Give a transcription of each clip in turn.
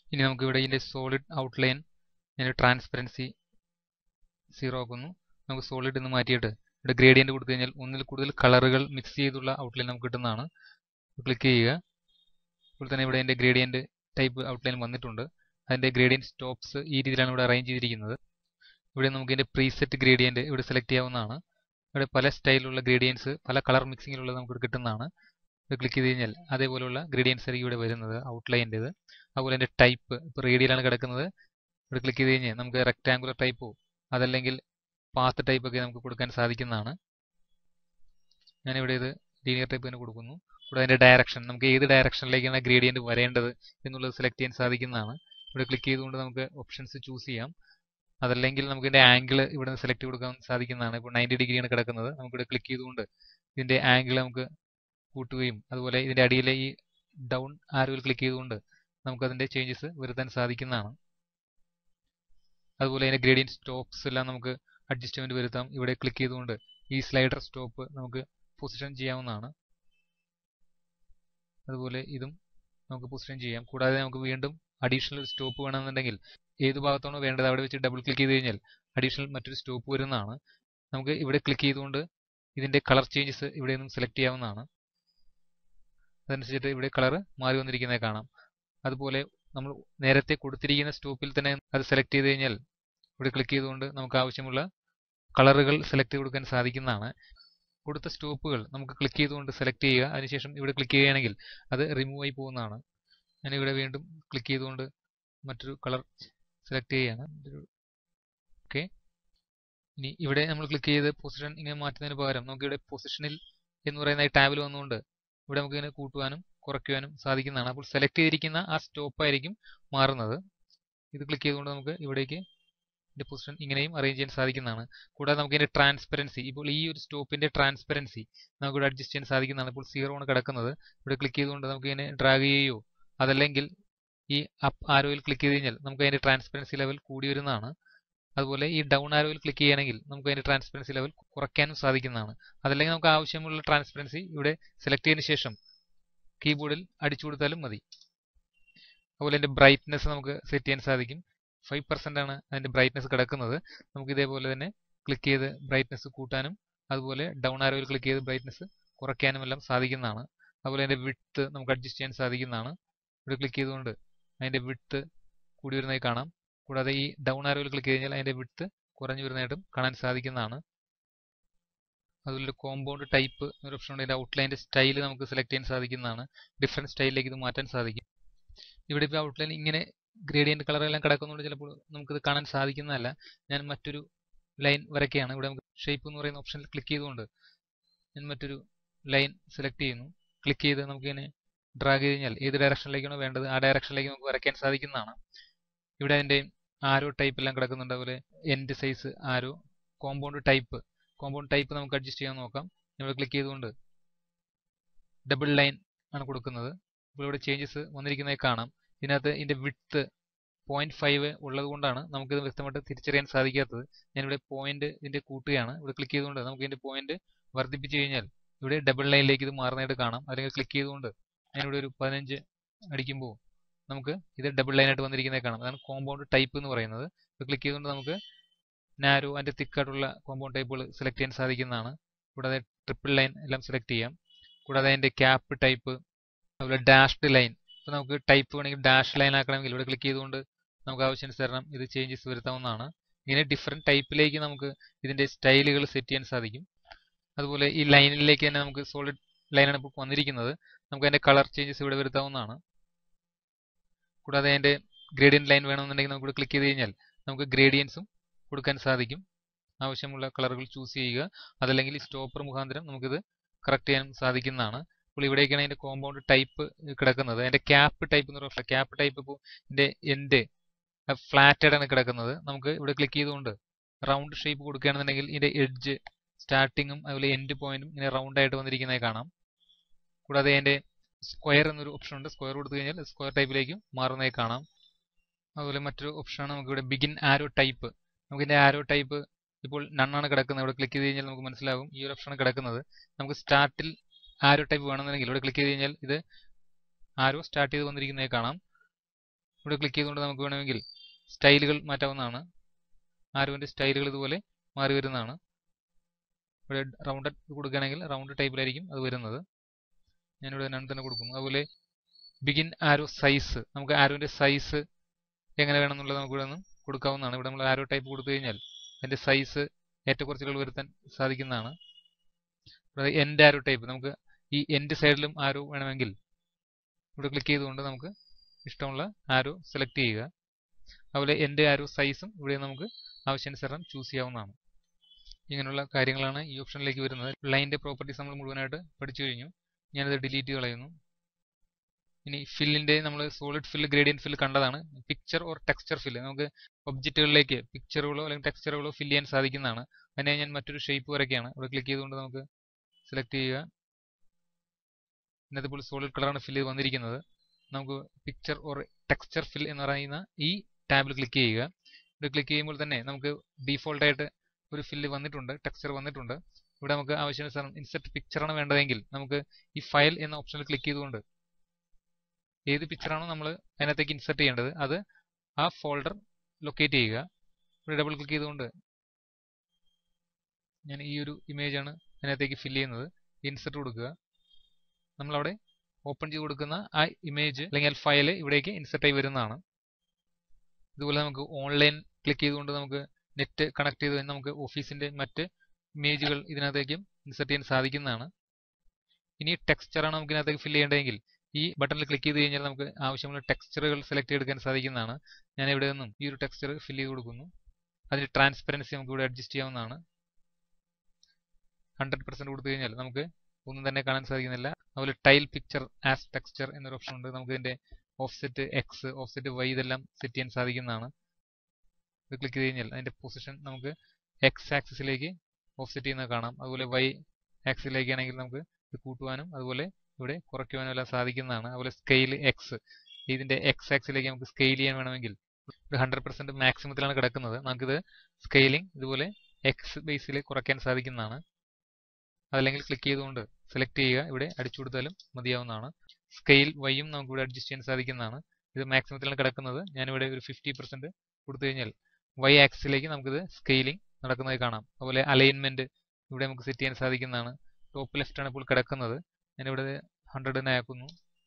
ഇനി നമുക്ക് ഇവിടെ ഇതിന്റെ സോളിഡ് ഔട്ട്ലൈൻ ഞാൻ ട്രാൻസ്പെറൻസി സീറോ ആക്കുന്നു നമുക്ക് സോളിഡ് എന്ന് മാറ്റിയിട്ട് ഇവിടെ ഗ്രേഡിയന്റ് കൊടുത്തു കഴിഞ്ഞാൽ ഒന്നിൽ കൂടുതൽ കളറുകൾ മിക്സ് ചെയ്തുള്ള ഔട്ട്ലൈൻ നമുക്ക് കിട്ടുന്നതാണ് ക്ലിക്ക് ചെയ്യുക ഇപ്പോൾ തന്നെ ഇവിടെ എൻ്റെ ഗ്രേഡിയന്റ് ടൈപ്പ് ഔട്ട്ലൈൻ വന്നിട്ടുണ്ട് അതിന്റെ ഗ്രേഡിയന്റ് സ്റ്റോപ്സ് ഈ രീതിയിലാണ് ഇവിടെ അറേഞ്ച് ചെയ്തിരിക്കുന്നത് ഇവിടെ നമുക്ക് ഇതിന്റെ പ്രീസെറ്റ് ഗ്രേഡിയന്റ് ഇവിടെ സെലക്ട് ചെയ്യാവുന്നതാണ് ഇവിടെ പല സ്റ്റൈലിലുള്ള ഗ്രേഡിയൻസ് പല കളർ മിക്സിങ്ങിലുള്ള നമുക്ക് കിട്ടുന്നതാണ് ഇത് ക്ലിക്ക് ചെയ്ത് കഴിഞ്ഞാൽ അതേപോലെയുള്ള ഗ്രേഡിയൻസ് ആയിരിക്കും ഇവിടെ വരുന്നത് ഔട്ട്ലൈൻ്റെത് അതുപോലെ അതിന്റെ ടൈപ്പ് ഇപ്പോൾ റേഡിയലാണ് കിടക്കുന്നത് ഇവിടെ ക്ലിക്ക് ചെയ്ത് കഴിഞ്ഞാൽ നമുക്ക് റെക്ടാങ്കുലർ ടൈപ്പോ അതല്ലെങ്കിൽ പാത്ത് ടൈപ്പ് ഒക്കെ നമുക്ക് കൊടുക്കാൻ സാധിക്കുന്നതാണ് ഞാനിവിടെ ഇത് ലീനിയർ ടൈപ്പ് തന്നെ കൊടുക്കുന്നു കൂടെ അതിന്റെ ഡയറക്ഷൻ നമുക്ക് ഏത് ഡയറക്ഷനിലേക്കാണ് ഗ്രേഡിയന്റ് വരേണ്ടത് എന്നുള്ളത് സെലക്ട് ചെയ്യാൻ സാധിക്കുന്നതാണ് ഇവിടെ ക്ലിക്ക് ചെയ്തുകൊണ്ട് നമുക്ക് ഓപ്ഷൻസ് ചൂസ് ചെയ്യാം അതല്ലെങ്കിൽ നമുക്ക് ഇതിന്റെ ആംഗിൾ ഇവിടെ നിന്ന് സെലക്ട് കൊടുക്കാൻ സാധിക്കുന്നതാണ് ഇപ്പോൾ നയൻറ്റി ഡിഗ്രിയാണ് കിടക്കുന്നത് നമുക്ക് ഇവിടെ ക്ലിക്ക് ചെയ്തുകൊണ്ട് ഇതിന്റെ ആംഗിൾ നമുക്ക് കൂട്ടുകയും അതുപോലെ ഇതിന്റെ അടിയിലെ ഈ ഡൗൺ ആരോയിൽ ക്ലിക്ക് ചെയ്തുകൊണ്ട് നമുക്ക് അതിന്റെ ചേഞ്ചസ് വരുത്താൻ സാധിക്കുന്നതാണ് അതുപോലെ അതിന്റെ ഗ്രേഡിയന്റ് സ്റ്റോപ്സ് എല്ലാം നമുക്ക് അഡ്ജസ്റ്റ്മെന്റ് വരുത്താം ഇവിടെ ക്ലിക്ക് ചെയ്തുകൊണ്ട് ഈ സ്ലൈഡർ സ്റ്റോപ്പ് നമുക്ക് പൊസിഷൻ ചെയ്യാവുന്നതാണ് അതുപോലെ ഇതും നമുക്ക് പൊസിഷൻ ചെയ്യാം കൂടാതെ നമുക്ക് വീണ്ടും അഡീഷണൽ സ്റ്റോപ്പ് വേണമെന്നുണ്ടെങ്കിൽ ഏത് ഭാഗത്താണോ വേണ്ടത് അവിടെ വെച്ച് ഡബിൾ ക്ലിക്ക് ചെയ്ത് കഴിഞ്ഞാൽ അഡീഷണൽ മറ്റൊരു സ്റ്റോപ്പ് വരുന്നതാണ് നമുക്ക് ഇവിടെ ക്ലിക്ക് ചെയ്തുകൊണ്ട് ഇതിന്റെ കളർ ചേഞ്ചസ് ഇവിടെ നിന്നും സെലക്ട് ചെയ്യാവുന്നതാണ് അതനുസരിച്ചിട്ട് ഇവിടെ കളർ മാറി വന്നിരിക്കുന്നത് കാണാം അതുപോലെ നമ്മൾ നേരത്തെ കൊടുത്തിരിക്കുന്ന സ്റ്റോപ്പിൽ തന്നെ അത് സെലക്ട് ചെയ്ത് കഴിഞ്ഞാൽ ഇവിടെ ക്ലിക്ക് ചെയ്തുകൊണ്ട് നമുക്ക് ആവശ്യമുള്ള കളറുകൾ സെലക്ട് ചെയ്ത് കൊടുക്കാൻ സാധിക്കുന്നതാണ് കൊടുത്ത സ്റ്റോപ്പുകൾ നമുക്ക് ക്ലിക്ക് ചെയ്തുകൊണ്ട് സെലക്ട് ചെയ്യുക അതിനുശേഷം ഇവിടെ ക്ലിക്ക് ചെയ്യുകയാണെങ്കിൽ അത് റിമൂവ് ആയി പോകുന്നതാണ് ഞാൻ ഇവിടെ വീണ്ടും ക്ലിക്ക് ചെയ്തുകൊണ്ട് മറ്റൊരു കളർ സെലക്ട് ചെയ്യുകയാണ് ഓക്കെ ഇനി ഇവിടെ നമ്മൾ ക്ലിക്ക് ചെയ്ത് പൊസിഷൻ ഇങ്ങനെ മാറ്റുന്നതിന് പകരം നമുക്ക് ഇവിടെ പൊസിഷനിൽ എന്ന് പറയുന്ന ഈ ടാബിൽ വന്നുകൊണ്ട് ഇവിടെ നമുക്ക് ഇങ്ങനെ കൂട്ടുവാനും കുറയ്ക്കുവാനും സാധിക്കുന്നതാണ് അപ്പോൾ സെലക്ട് ചെയ്തിരിക്കുന്ന ആ സ്റ്റോപ്പ് ആയിരിക്കും മാറുന്നത് ഇത് ക്ലിക്ക് ചെയ്തുകൊണ്ട് നമുക്ക് ഇവിടേക്ക് ഇതിന്റെ പൊസിഷൻ ഇങ്ങനെയും അറേഞ്ച് ചെയ്യാൻ സാധിക്കുന്നതാണ് കൂടാതെ നമുക്ക് ഇതിന്റെ ട്രാൻസ്പെറൻസി ഇപ്പോൾ ഈ ഒരു സ്റ്റോപ്പിന്റെ ട്രാൻസ്പെറൻസി നമുക്ക് ഇവിടെ അഡ്ജസ്റ്റ് ചെയ്യാൻ സാധിക്കുന്നതാണ് ഇപ്പോൾ സീറോ ആണ് കിടക്കുന്നത് ഇവിടെ ക്ലിക്ക് ചെയ്തുകൊണ്ട് നമുക്ക് ഇങ്ങനെ ഡ്രാഗ് ചെയ്യുകയോ അതല്ലെങ്കിൽ ഈ അപ്പ് ആരോയിൽ ക്ലിക്ക് ചെയ്ത് കഴിഞ്ഞാൽ നമുക്ക് അതിന്റെ ട്രാൻസ്പെറൻസി ലെവൽ കൂടി വരുന്നതാണ് അതുപോലെ ഈ ഡൗൺ ആരോയിൽ ക്ലിക്ക് ചെയ്യുകയാണെങ്കിൽ നമുക്ക് അതിന്റെ ട്രാൻസ്പെറൻസി ലെവൽ കുറയ്ക്കാനും സാധിക്കുന്നതാണ് അതല്ലെങ്കിൽ നമുക്ക് ആവശ്യമുള്ള ട്രാൻസ്പെറൻസി ഇവിടെ സെലക്ട് ചെയ്തതിനു ശേഷം കീബോർഡിൽ അടിച്ചു കൊടുത്താലും മതി അതുപോലെ അതിന്റെ ബ്രൈറ്റ്നെസ് നമുക്ക് സെറ്റ് ചെയ്യാൻ സാധിക്കും ഫൈവ് പെർസെന്റ് ആണ് അതിന്റെ ബ്രൈറ്റ്നെസ് കിടക്കുന്നത് നമുക്ക് ഇതേപോലെ തന്നെ ക്ലിക്ക് ചെയ്ത് ബ്രൈറ്റ്നെസ് കൂട്ടാനും അതുപോലെ ഡൗൺ ആരോയിൽ ക്ലിക്ക് ചെയ്ത് ബ്രൈറ്റ്നെസ് കുറയ്ക്കാനും എല്ലാം സാധിക്കുന്നതാണ് അതുപോലെ അതിന്റെ വിട്ത് നമുക്ക് അഡ്ജസ്റ്റ് ചെയ്യാൻ സാധിക്കുന്നതാണ് ഇവിടെ ക്ലിക്ക് ചെയ്തുകൊണ്ട് അതിന്റെ വിട്ത് കൂടി വരുന്നതായി കാണാം കൂടാതെ ഈ ഡൗൺ ആരോയിൽ ക്ലിക്ക് കഴിഞ്ഞാൽ അതിന്റെ വിട്ത് കുറഞ്ഞു വരുന്നതായിട്ടും കാണാൻ സാധിക്കുന്നതാണ് അതുപോലെ കോമ്പൗണ്ട് ടൈപ്പ് എന്നൊരു ഓപ്ഷൻ ഉണ്ട് അതിന്റെ ഔട്ട്ലൈൻ്റെ സ്റ്റൈൽ നമുക്ക് സെലക്ട് ചെയ്യാൻ സാധിക്കുന്നതാണ് ഡിഫറെന്റ് സ്റ്റൈലിലേക്ക് ഇത് മാറ്റാൻ സാധിക്കും ഇവിടെ ഇപ്പോൾ ഔട്ട്ലൈൻ ഇങ്ങനെ ഗ്രേഡിയന്റ് കളർ എല്ലാം കിടക്കുന്നതുകൊണ്ട് ചിലപ്പോൾ നമുക്കിത് കാണാൻ സാധിക്കുന്നതല്ല ഞാൻ മറ്റൊരു ലൈൻ വരയ്ക്കുകയാണ് ഇവിടെ നമുക്ക് ഷേപ്പ് എന്ന് പറയുന്ന ഓപ്ഷനിൽ ക്ലിക്ക് ചെയ്തുകൊണ്ട് ഞാൻ മറ്റൊരു ലൈൻ സെലക്ട് ചെയ്യുന്നു ക്ലിക്ക് ചെയ്ത് നമുക്കിങ്ങനെ ഡ്രാഗ് ചെയ്ത് കഴിഞ്ഞാൽ ഏത് ഡയറക്ഷനിലേക്കാണോ വേണ്ടത് ആ ഡയറക്ഷനിലേക്ക് നമുക്ക് വരയ്ക്കാൻ സാധിക്കുന്നതാണ് ഇവിടെ അതിന്റെ ആരോ ടൈപ്പ് എല്ലാം കിടക്കുന്നുണ്ട് അതുപോലെ end size arrow compound type compound type നമുക്ക് അഡ്ജസ്റ്റ് ചെയ്യാൻ നോക്കാം ഇവിടെ ക്ലിക്ക് ചെയ്തുകൊണ്ട് ഡബിൾ ലൈൻ ആണ് കൊടുക്കുന്നത് അപ്പോൾ ഇവിടെ ചേഞ്ചസ് വന്നിരിക്കുന്നതായി കാണാം ഇതിനകത്ത് ഇതിന്റെ വിട്ത് പോയിന്റ് ഫൈവ് ഉള്ളത് കൊണ്ടാണ് നമുക്കിത് വ്യക്തമായിട്ട് തിരിച്ചറിയാൻ സാധിക്കാത്തത് ഞാനിവിടെ പോയിന്റ് ഇതിന്റെ കൂട്ടുകയാണ് ഇവിടെ ക്ലിക്ക് ചെയ്തുകൊണ്ട് നമുക്ക് ഇതിന്റെ പോയിന്റ് വർദ്ധിപ്പിച്ചു കഴിഞ്ഞാൽ ഇവിടെ ഡബിൾ ലൈനിലേക്ക് ഇത് മാറുന്നതായിട്ട് കാണാം അല്ലെങ്കിൽ ക്ലിക്ക് ചെയ്തുകൊണ്ട് ഞാനിവിടെ ഒരു പതിനഞ്ച് അടിക്കുമ്പോൾ നമുക്ക് ഇത് ഡബിൾ ലൈനായിട്ട് വന്നിരിക്കുന്നത് കാണാം അതാണ് കോമ്പൗണ്ട് ടൈപ്പ് എന്ന് പറയുന്നത് ഇത് ക്ലിക്ക് ചെയ്തുകൊണ്ട് നമുക്ക് നാരോ അതിന്റെ തിക്കായിട്ടുള്ള കോമ്പൗണ്ട് ടൈപ്പുകൾ സെലക്ട് ചെയ്യാൻ സാധിക്കുന്നതാണ് കൂടാതെ ട്രിപ്പിൾ ലൈൻ എല്ലാം സെലക്ട് ചെയ്യാം കൂടാതെ അതിന്റെ ക്യാപ്പ് ടൈപ്പ് അതുപോലെ ഡാഷ്ഡ് ലൈൻ ഇപ്പൊ നമുക്ക് ടൈപ്പ് വേണമെങ്കിൽ ഡാഷ് ലൈൻ ആക്കണമെങ്കിൽ ഇവിടെ ക്ലിക്ക് ചെയ്തുകൊണ്ട് നമുക്ക് ആവശ്യാനുസരണം ഇത് ചേഞ്ചസ് വരുത്താവുന്നതാണ് ഇങ്ങനെ ഡിഫറെന്റ് ടൈപ്പിലേക്ക് നമുക്ക് ഇതിന്റെ സ്റ്റൈലുകൾ സെറ്റ് ചെയ്യാൻ സാധിക്കും അതുപോലെ ഈ ലൈനിലേക്ക് തന്നെ നമുക്ക് സോളിഡ് ലൈനാണ് ഇപ്പോൾ വന്നിരിക്കുന്നത് നമുക്ക് അതിന്റെ കളർ ചേഞ്ചസ് ഇവിടെ വരുത്താവുന്നതാണ് കൂടാതെ അതിന്റെ ഗ്രേഡിയന്റ് ലൈൻ വേണമെന്നുണ്ടെങ്കിൽ നമുക്ക് ഇവിടെ ക്ലിക്ക് ചെയ്ത് കഴിഞ്ഞാൽ നമുക്ക് ഗ്രേഡിയൻസും കൊടുക്കാൻ സാധിക്കും ആവശ്യമുള്ള കളറുകൾ ചൂസ് ചെയ്യുക അതല്ലെങ്കിൽ സ്റ്റോപ്പർ മുഖാന്തരം നമുക്കിത് കറക്റ്റ് ചെയ്യാൻ സാധിക്കുന്നതാണ് അപ്പോൾ ഇവിടേക്കാണ് അതിന്റെ കോമ്പൗണ്ട് ടൈപ്പ് കിടക്കുന്നത് അതിന്റെ ക്യാപ്പ് ടൈപ്പ് എന്ന് പറയുന്നത് ക്യാപ്പ് ടൈപ്പ് ഇപ്പോൾ ഇതിന്റെ എൻഡ് ഫ്ലാറ്റഡ് ആണ് കിടക്കുന്നത് നമുക്ക് ഇവിടെ ക്ലിക്ക് ചെയ്തുകൊണ്ട് റൗണ്ട് ഷേപ്പ് കൊടുക്കുകയാണെന്നുണ്ടെങ്കിൽ ഇതിന്റെ എഡ്ജ് സ്റ്റാർട്ടിങ്ങും അതുപോലെ എൻഡ് പോയിന്റും ഇങ്ങനെ റൗണ്ട് ആയിട്ട് വന്നിരിക്കുന്നതായി കാണാം കൂടാതെ അതിന്റെ സ്ക്വയർ എന്നൊരു ഓപ്ഷൻ ഉണ്ട് സ്ക്വയർ കൊടുത്തു കഴിഞ്ഞാൽ സ്ക്വയർ ടൈപ്പിലേക്കും മാറുന്നതായി കാണാം അതുപോലെ മറ്റൊരു ഓപ്ഷനാണ് നമുക്ക് ഇവിടെ ബിഗിൻ ആരോ ടൈപ്പ് നമുക്ക് ഇതിന്റെ ആരോ ടൈപ്പ് ഇപ്പോൾ നണ്ണാണ് കിടക്കുന്നത് ഇവിടെ ക്ലിക്ക് ചെയ്ത് കഴിഞ്ഞാൽ നമുക്ക് മനസ്സിലാകും ഈ ഒരു ഓപ്ഷനാണ് കിടക്കുന്നത് നമുക്ക് സ്റ്റാർട്ടിൽ ആരോ ടൈപ്പ് വേണമെന്നുണ്ടെങ്കിൽ ഇവിടെ ക്ലിക്ക് ചെയ്ത് കഴിഞ്ഞാൽ ഇത് ആരോ സ്റ്റാർട്ട് ചെയ്ത് വന്നിരിക്കുന്നതായി കാണാം ഇവിടെ ക്ലിക്ക് ചെയ്തുകൊണ്ട് നമുക്ക് വേണമെങ്കിൽ സ്റ്റൈലുകൾ മാറ്റാവുന്നതാണ് ആരോവിൻ്റെ സ്റ്റൈലുകൾ ഇതുപോലെ മാറി വരുന്നതാണ് ഇവിടെ റൗണ്ടഡ് കൊടുക്കുകയാണെങ്കിൽ റൗണ്ട് ടൈപ്പിലായിരിക്കും അത് വരുന്നത് ഞാനിവിടെ നൺ തന്നെ കൊടുക്കുന്നു അതുപോലെ ബിഗിൻ ആരോ സൈസ് നമുക്ക് ആരോൻ്റെ സൈസ് എങ്ങനെ വേണമെന്നുള്ളത് നമുക്ക് ഇവിടെ നിന്ന് കൊടുക്കാവുന്നതാണ് ഇവിടെ നമ്മൾ ആരോ ടൈപ്പ് കൊടുത്തു കഴിഞ്ഞാൽ അതിൻ്റെ സൈസ് ഏറ്റക്കുറച്ചുകൾ വരുത്താൻ സാധിക്കുന്നതാണ് എൻഡ് ആരോ ടൈപ്പ് നമുക്ക് ഈ എൻഡ് സൈഡിലും ആരോ വേണമെങ്കിൽ ഇവിടെ ക്ലിക്ക് ചെയ്തുകൊണ്ട് നമുക്ക് ഇഷ്ടമുള്ള ആരോ സെലക്ട് ചെയ്യുക അതുപോലെ എൻ്റെ ആരോ സൈസും ഇവിടെ നമുക്ക് ആവശ്യാനുസരണം ചൂസ് ചെയ്യാവുന്നതാണ് ഇങ്ങനെയുള്ള കാര്യങ്ങളാണ് ഈ ഓപ്ഷനിലേക്ക് വരുന്നത് ലൈൻ്റെ പ്രോപ്പർട്ടീസ് നമ്മൾ മുഴുവനായിട്ട് പഠിച്ചു കഴിഞ്ഞു ഞാനത് ഡിലീറ്റ് കളയുന്നു ഇനി ഫില്ലിൻ്റെ നമ്മൾ സോളിഡ് ഫില്ല് ഗ്രേഡിയൻ ഫില്ല് കണ്ടതാണ് പിക്ചർ ഓർ ടെക്സ്ചർ ഫില്ല് നമുക്ക് ഒബ്ജക്റ്റുകളിലേക്ക് പിക്ചറുകളോ അല്ലെങ്കിൽ ടെക്സ്ചറുകളോ ഫില്ല് ചെയ്യാൻ സാധിക്കുന്നതാണ് അതിനെ ഞാൻ മറ്റൊരു ഷേപ്പ് വരയ്ക്കുകയാണ് ഇവിടെ ക്ലിക്ക് ചെയ്തുകൊണ്ട് നമുക്ക് സെലക്ട് ചെയ്യുക ഇന്നത്തെ പോലെ സോളിഡ് കളറാണ് ഫില്ല് വന്നിരിക്കുന്നത് നമുക്ക് പിക്ചർ ഓർ ടെക്സ്ചർ ഫിൽ എന്ന് പറയുന്ന ഈ ടാബിൽ ക്ലിക്ക് ചെയ്യുക ഇവിടെ ക്ലിക്ക് ചെയ്യുമ്പോൾ തന്നെ നമുക്ക് ഡീഫോൾട്ട് ആയിട്ട് ഒരു ഫില്ല് വന്നിട്ടുണ്ട് ടെക്സ്ചർ വന്നിട്ടുണ്ട് ഇവിടെ നമുക്ക് ആവശ്യാനുസരണം ഇൻസെർട്ട് പിക്ചറാണ് വേണ്ടതെങ്കിൽ നമുക്ക് ഈ ഫയൽ എന്ന ഓപ്ഷനിൽ ക്ലിക്ക് ചെയ്തുകൊണ്ട് ഏത് പിക്ചറാണോ നമ്മൾ അതിനകത്തേക്ക് ഇൻസെർട്ട് ചെയ്യേണ്ടത് അത് ആ ഫോൾഡർ ലൊക്കേറ്റ് ചെയ്യുക ഇവിടെ ഡബിൾ ക്ലിക്ക് ചെയ്തുകൊണ്ട് ഞാൻ ഈ ഒരു ഇമേജാണ് അതിനകത്തേക്ക് ഫില്ല് ചെയ്യുന്നത് ഇൻസെർട്ട് കൊടുക്കുക നമ്മളവിടെ ഓപ്പൺ ചെയ്ത് കൊടുക്കുന്ന ആ ഇമേജ് അല്ലെങ്കിൽ ഫയൽ ഇവിടേക്ക് ഇൻസെർട്ട് ആയി വരുന്നതാണ് ഇതുപോലെ നമുക്ക് ഓൺലൈൻ ക്ലിക്ക് ചെയ്തുകൊണ്ട് നമുക്ക് നെറ്റ് കണക്ട് ചെയ്ത് നമുക്ക് ഓഫീസിന്റെ മറ്റ് ഇമേജുകൾ ഇതിനകത്തേക്കും ഇൻസെർട്ട് ചെയ്യാൻ സാധിക്കുന്നതാണ് ഇനി ടെക്സ്ചറാണ് നമുക്ക് ഇതിനകത്തേക്ക് ഫില്ല് ചെയ്യേണ്ടതെങ്കിൽ ഈ ബട്ടണിൽ ക്ലിക്ക് ചെയ്ത് കഴിഞ്ഞാൽ നമുക്ക് ആവശ്യമുള്ള ടെക്സ്ചറുകൾ സെലക്ട് ചെയ്തെടുക്കാൻ സാധിക്കുന്നതാണ് ഞാൻ ഇവിടെ നിന്നും ഈ ഒരു ടെക്സ്ചർ ഫില്ല് ചെയ്ത് കൊടുക്കുന്നു അതിന്റെ ട്രാൻസ്പെറൻസി നമുക്ക് ഇവിടെ അഡ്ജസ്റ്റ് ചെയ്യാവുന്നതാണ് ഹൺഡ്രഡ് പെർസെന്റ് കൊടുത്തു കഴിഞ്ഞാൽ നമുക്ക് ഒന്നും തന്നെ കാണാൻ സാധിക്കുന്നില്ല അതുപോലെ ടൈൽ പിക്ചർ ആസ് ടെക്സ്ചർ എന്നൊരു ഓപ്ഷൻ ഉണ്ട് നമുക്ക് ഇതിന്റെ ഓഫ്സെറ്റ് എക്സ് ഓഫ്സെറ്റ് വൈ ഇതെല്ലാം സെറ്റ് ചെയ്യാൻ സാധിക്കുന്നതാണ് ഇത് ക്ലിക്ക് ചെയ്ത് കഴിഞ്ഞാൽ അതിന്റെ പൊസിഷൻ നമുക്ക് എക്സ് ആക്സിസിലേക്ക് ഓഫ്സെറ്റ് ചെയ്യുന്നത് കാണാം അതുപോലെ വൈ ആക്സിലേക്ക് ആണെങ്കിൽ നമുക്ക് ഇത് കൂട്ടുവാനും അതുപോലെ ഇവിടെ കുറയ്ക്കുവാനും എല്ലാം സാധിക്കുന്നതാണ് അതുപോലെ സ്കെയിൽ എക്സ് ഇതിന്റെ എക്സ് ആക്സിലേക്ക് നമുക്ക് സ്കെയിൽ ചെയ്യാൻ വേണമെങ്കിൽ ഇത് ഹൺഡ്രഡ് പെർസെന്റ് മാക്സിമത്തിലാണ് കിടക്കുന്നത് നമുക്കിത് സ്കെയിലിംഗ് ഇതുപോലെ എക്സ് ബേസിൽ കുറയ്ക്കാൻ സാധിക്കുന്നതാണ് അതല്ലെങ്കിൽ ക്ലിക്ക് ചെയ്തുകൊണ്ട് സെലക്ട് ചെയ്യുക ഇവിടെ അടിച്ചു കൊടുത്താലും മതിയാവുന്നതാണ് സ്കെയിൽ വൈയും നമുക്ക് ഇവിടെ അഡ്ജസ്റ്റ് ചെയ്യാൻ സാധിക്കുന്നതാണ് ഇത് മാക്സിമത്തിലാണ് കിടക്കുന്നത് ഞാനിവിടെ ഒരു ഫിഫ്റ്റി പെർസെന്റ് കൊടുത്തു കഴിഞ്ഞാൽ വൈ ആക്സിലേക്ക് നമുക്കിത് സ്കെയിലിംഗ് നടക്കുന്നതായി കാണാം അതുപോലെ അലൈൻമെന്റ് ഇവിടെ നമുക്ക് സെറ്റ് ചെയ്യാൻ സാധിക്കുന്നതാണ് ടോപ്പ് ലെഫ്റ്റ് ആണ് ഇപ്പോൾ കിടക്കുന്നത് ഞാനിവിടെ ഹൺഡ്രഡിനെ ആക്കുന്നു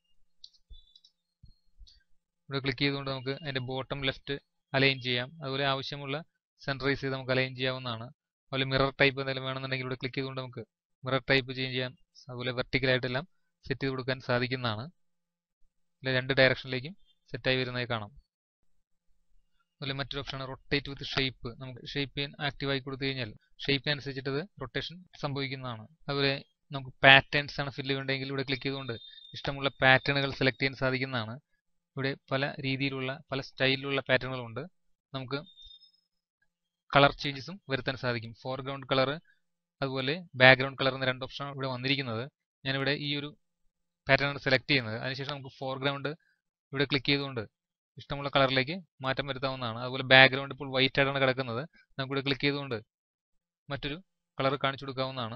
ഇവിടെ ക്ലിക്ക് ചെയ്തുകൊണ്ട് നമുക്ക് അതിന്റെ ബോട്ടം ലെഫ്റ്റ് അലൈൻ ചെയ്യാം അതുപോലെ ആവശ്യമുള്ള സെൻട്രൈസ് ചെയ്ത് നമുക്ക് അലൈൻ ചെയ്യാവുന്നതാണ് അതുപോലെ മിറർ ടൈപ്പ് എന്തെങ്കിലും വേണമെന്നുണ്ടെങ്കിൽ ഇവിടെ ക്ലിക്ക് ചെയ്തുകൊണ്ട് നമുക്ക് മിറർ ടൈപ്പ് ചേഞ്ച് ചെയ്യാം അതുപോലെ വെർട്ടിക്കലായിട്ടെല്ലാം സെറ്റ് ചെയ്ത് കൊടുക്കാൻ സാധിക്കുന്നതാണ് ഇതിൽ രണ്ട് ഡയറക്ഷനിലേക്കും സെറ്റായി വരുന്നതായി കാണാം അതുപോലെ മറ്റൊരു ഓപ്ഷനാണ് റൊട്ടേറ്റ് വിത്ത് ഷേപ്പ് നമുക്ക് ഷേപ്പ് ആക്റ്റീവ് ആയി കൊടുത്തു കഴിഞ്ഞാൽ ഷേപ്പിനനുസരിച്ചിട്ട് ഇത് റൊട്ടേഷൻ സംഭവിക്കുന്നതാണ് അതുപോലെ നമുക്ക് പാറ്റേൺസ് ആണ് ഫില്ല് ചെയ്യേണ്ടതെങ്കിൽ ഇവിടെ ക്ലിക്ക് ചെയ്തുകൊണ്ട് ഇഷ്ടമുള്ള പാറ്റേണുകൾ സെലക്ട് ചെയ്യാൻ സാധിക്കുന്നതാണ് ഇവിടെ പല രീതിയിലുള്ള പല സ്റ്റൈലിലുള്ള പാറ്റേണുകളുണ്ട് നമുക്ക് കളർ ചേഞ്ചസും വരുത്താൻ സാധിക്കും ഫോർഗ്രൗണ്ട് കളർ അതുപോലെ ബാക്ക്ഗ്രൗണ്ട് കളർ എന്ന രണ്ട് ഓപ്ഷൻ ഇവിടെ വന്നിരിക്കുന്നത് ഞാനിവിടെ ഈ ഒരു പാറ്റേൺ സെലക്ട് ചെയ്യുന്നത് അതിനുശേഷം നമുക്ക് ഫോർഗ്രൗണ്ട് ഇവിടെ ക്ലിക്ക് ചെയ്തുകൊണ്ട് ഇഷ്ടമുള്ള കളറിലേക്ക് മാറ്റം വരുത്താവുന്നതാണ് അതുപോലെ ബാക്ക്ഗ്രൗണ്ട് ഇപ്പോൾ വൈറ്റ് ആയിട്ടാണ് കിടക്കുന്നത് നമുക്കിവിടെ ക്ലിക്ക് ചെയ്തുകൊണ്ട് മറ്റൊരു കളർ കാണിച്ചു കൊടുക്കാവുന്നതാണ്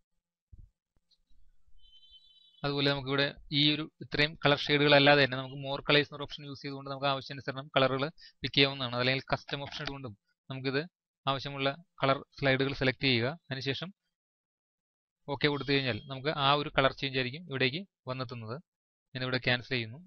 അതുപോലെ നമുക്കിവിടെ ഈ ഒരു ഇത്രയും കളർ ഷെയ്ഡുകൾ അല്ലാതെ തന്നെ നമുക്ക് മോർ കളേഴ്സ് എന്നൊരു ഓപ്ഷൻ യൂസ് ചെയ്തുകൊണ്ട് നമുക്ക് ആവശ്യാനുസരണം കളറുകൾ പിക്ക് ചെയ്യാവുന്നതാണ് അല്ലെങ്കിൽ കസ്റ്റം ഓപ്ഷൻ ഇട്ടുകൊണ്ടും നമുക്കിത് ആവശ്യമുള്ള കളർ സ്ലൈഡുകൾ സെലക്ട് ചെയ്യുക അതിനുശേഷം ഓക്കെ കൊടുത്തു കഴിഞ്ഞാൽ നമുക്ക് ആ ഒരു കളർ ചേഞ്ച് ആയിരിക്കും ഇവിടേക്ക് വന്നെത്തുന്നത് ഞാനിവിടെ ക്യാൻസൽ ചെയ്യുന്നു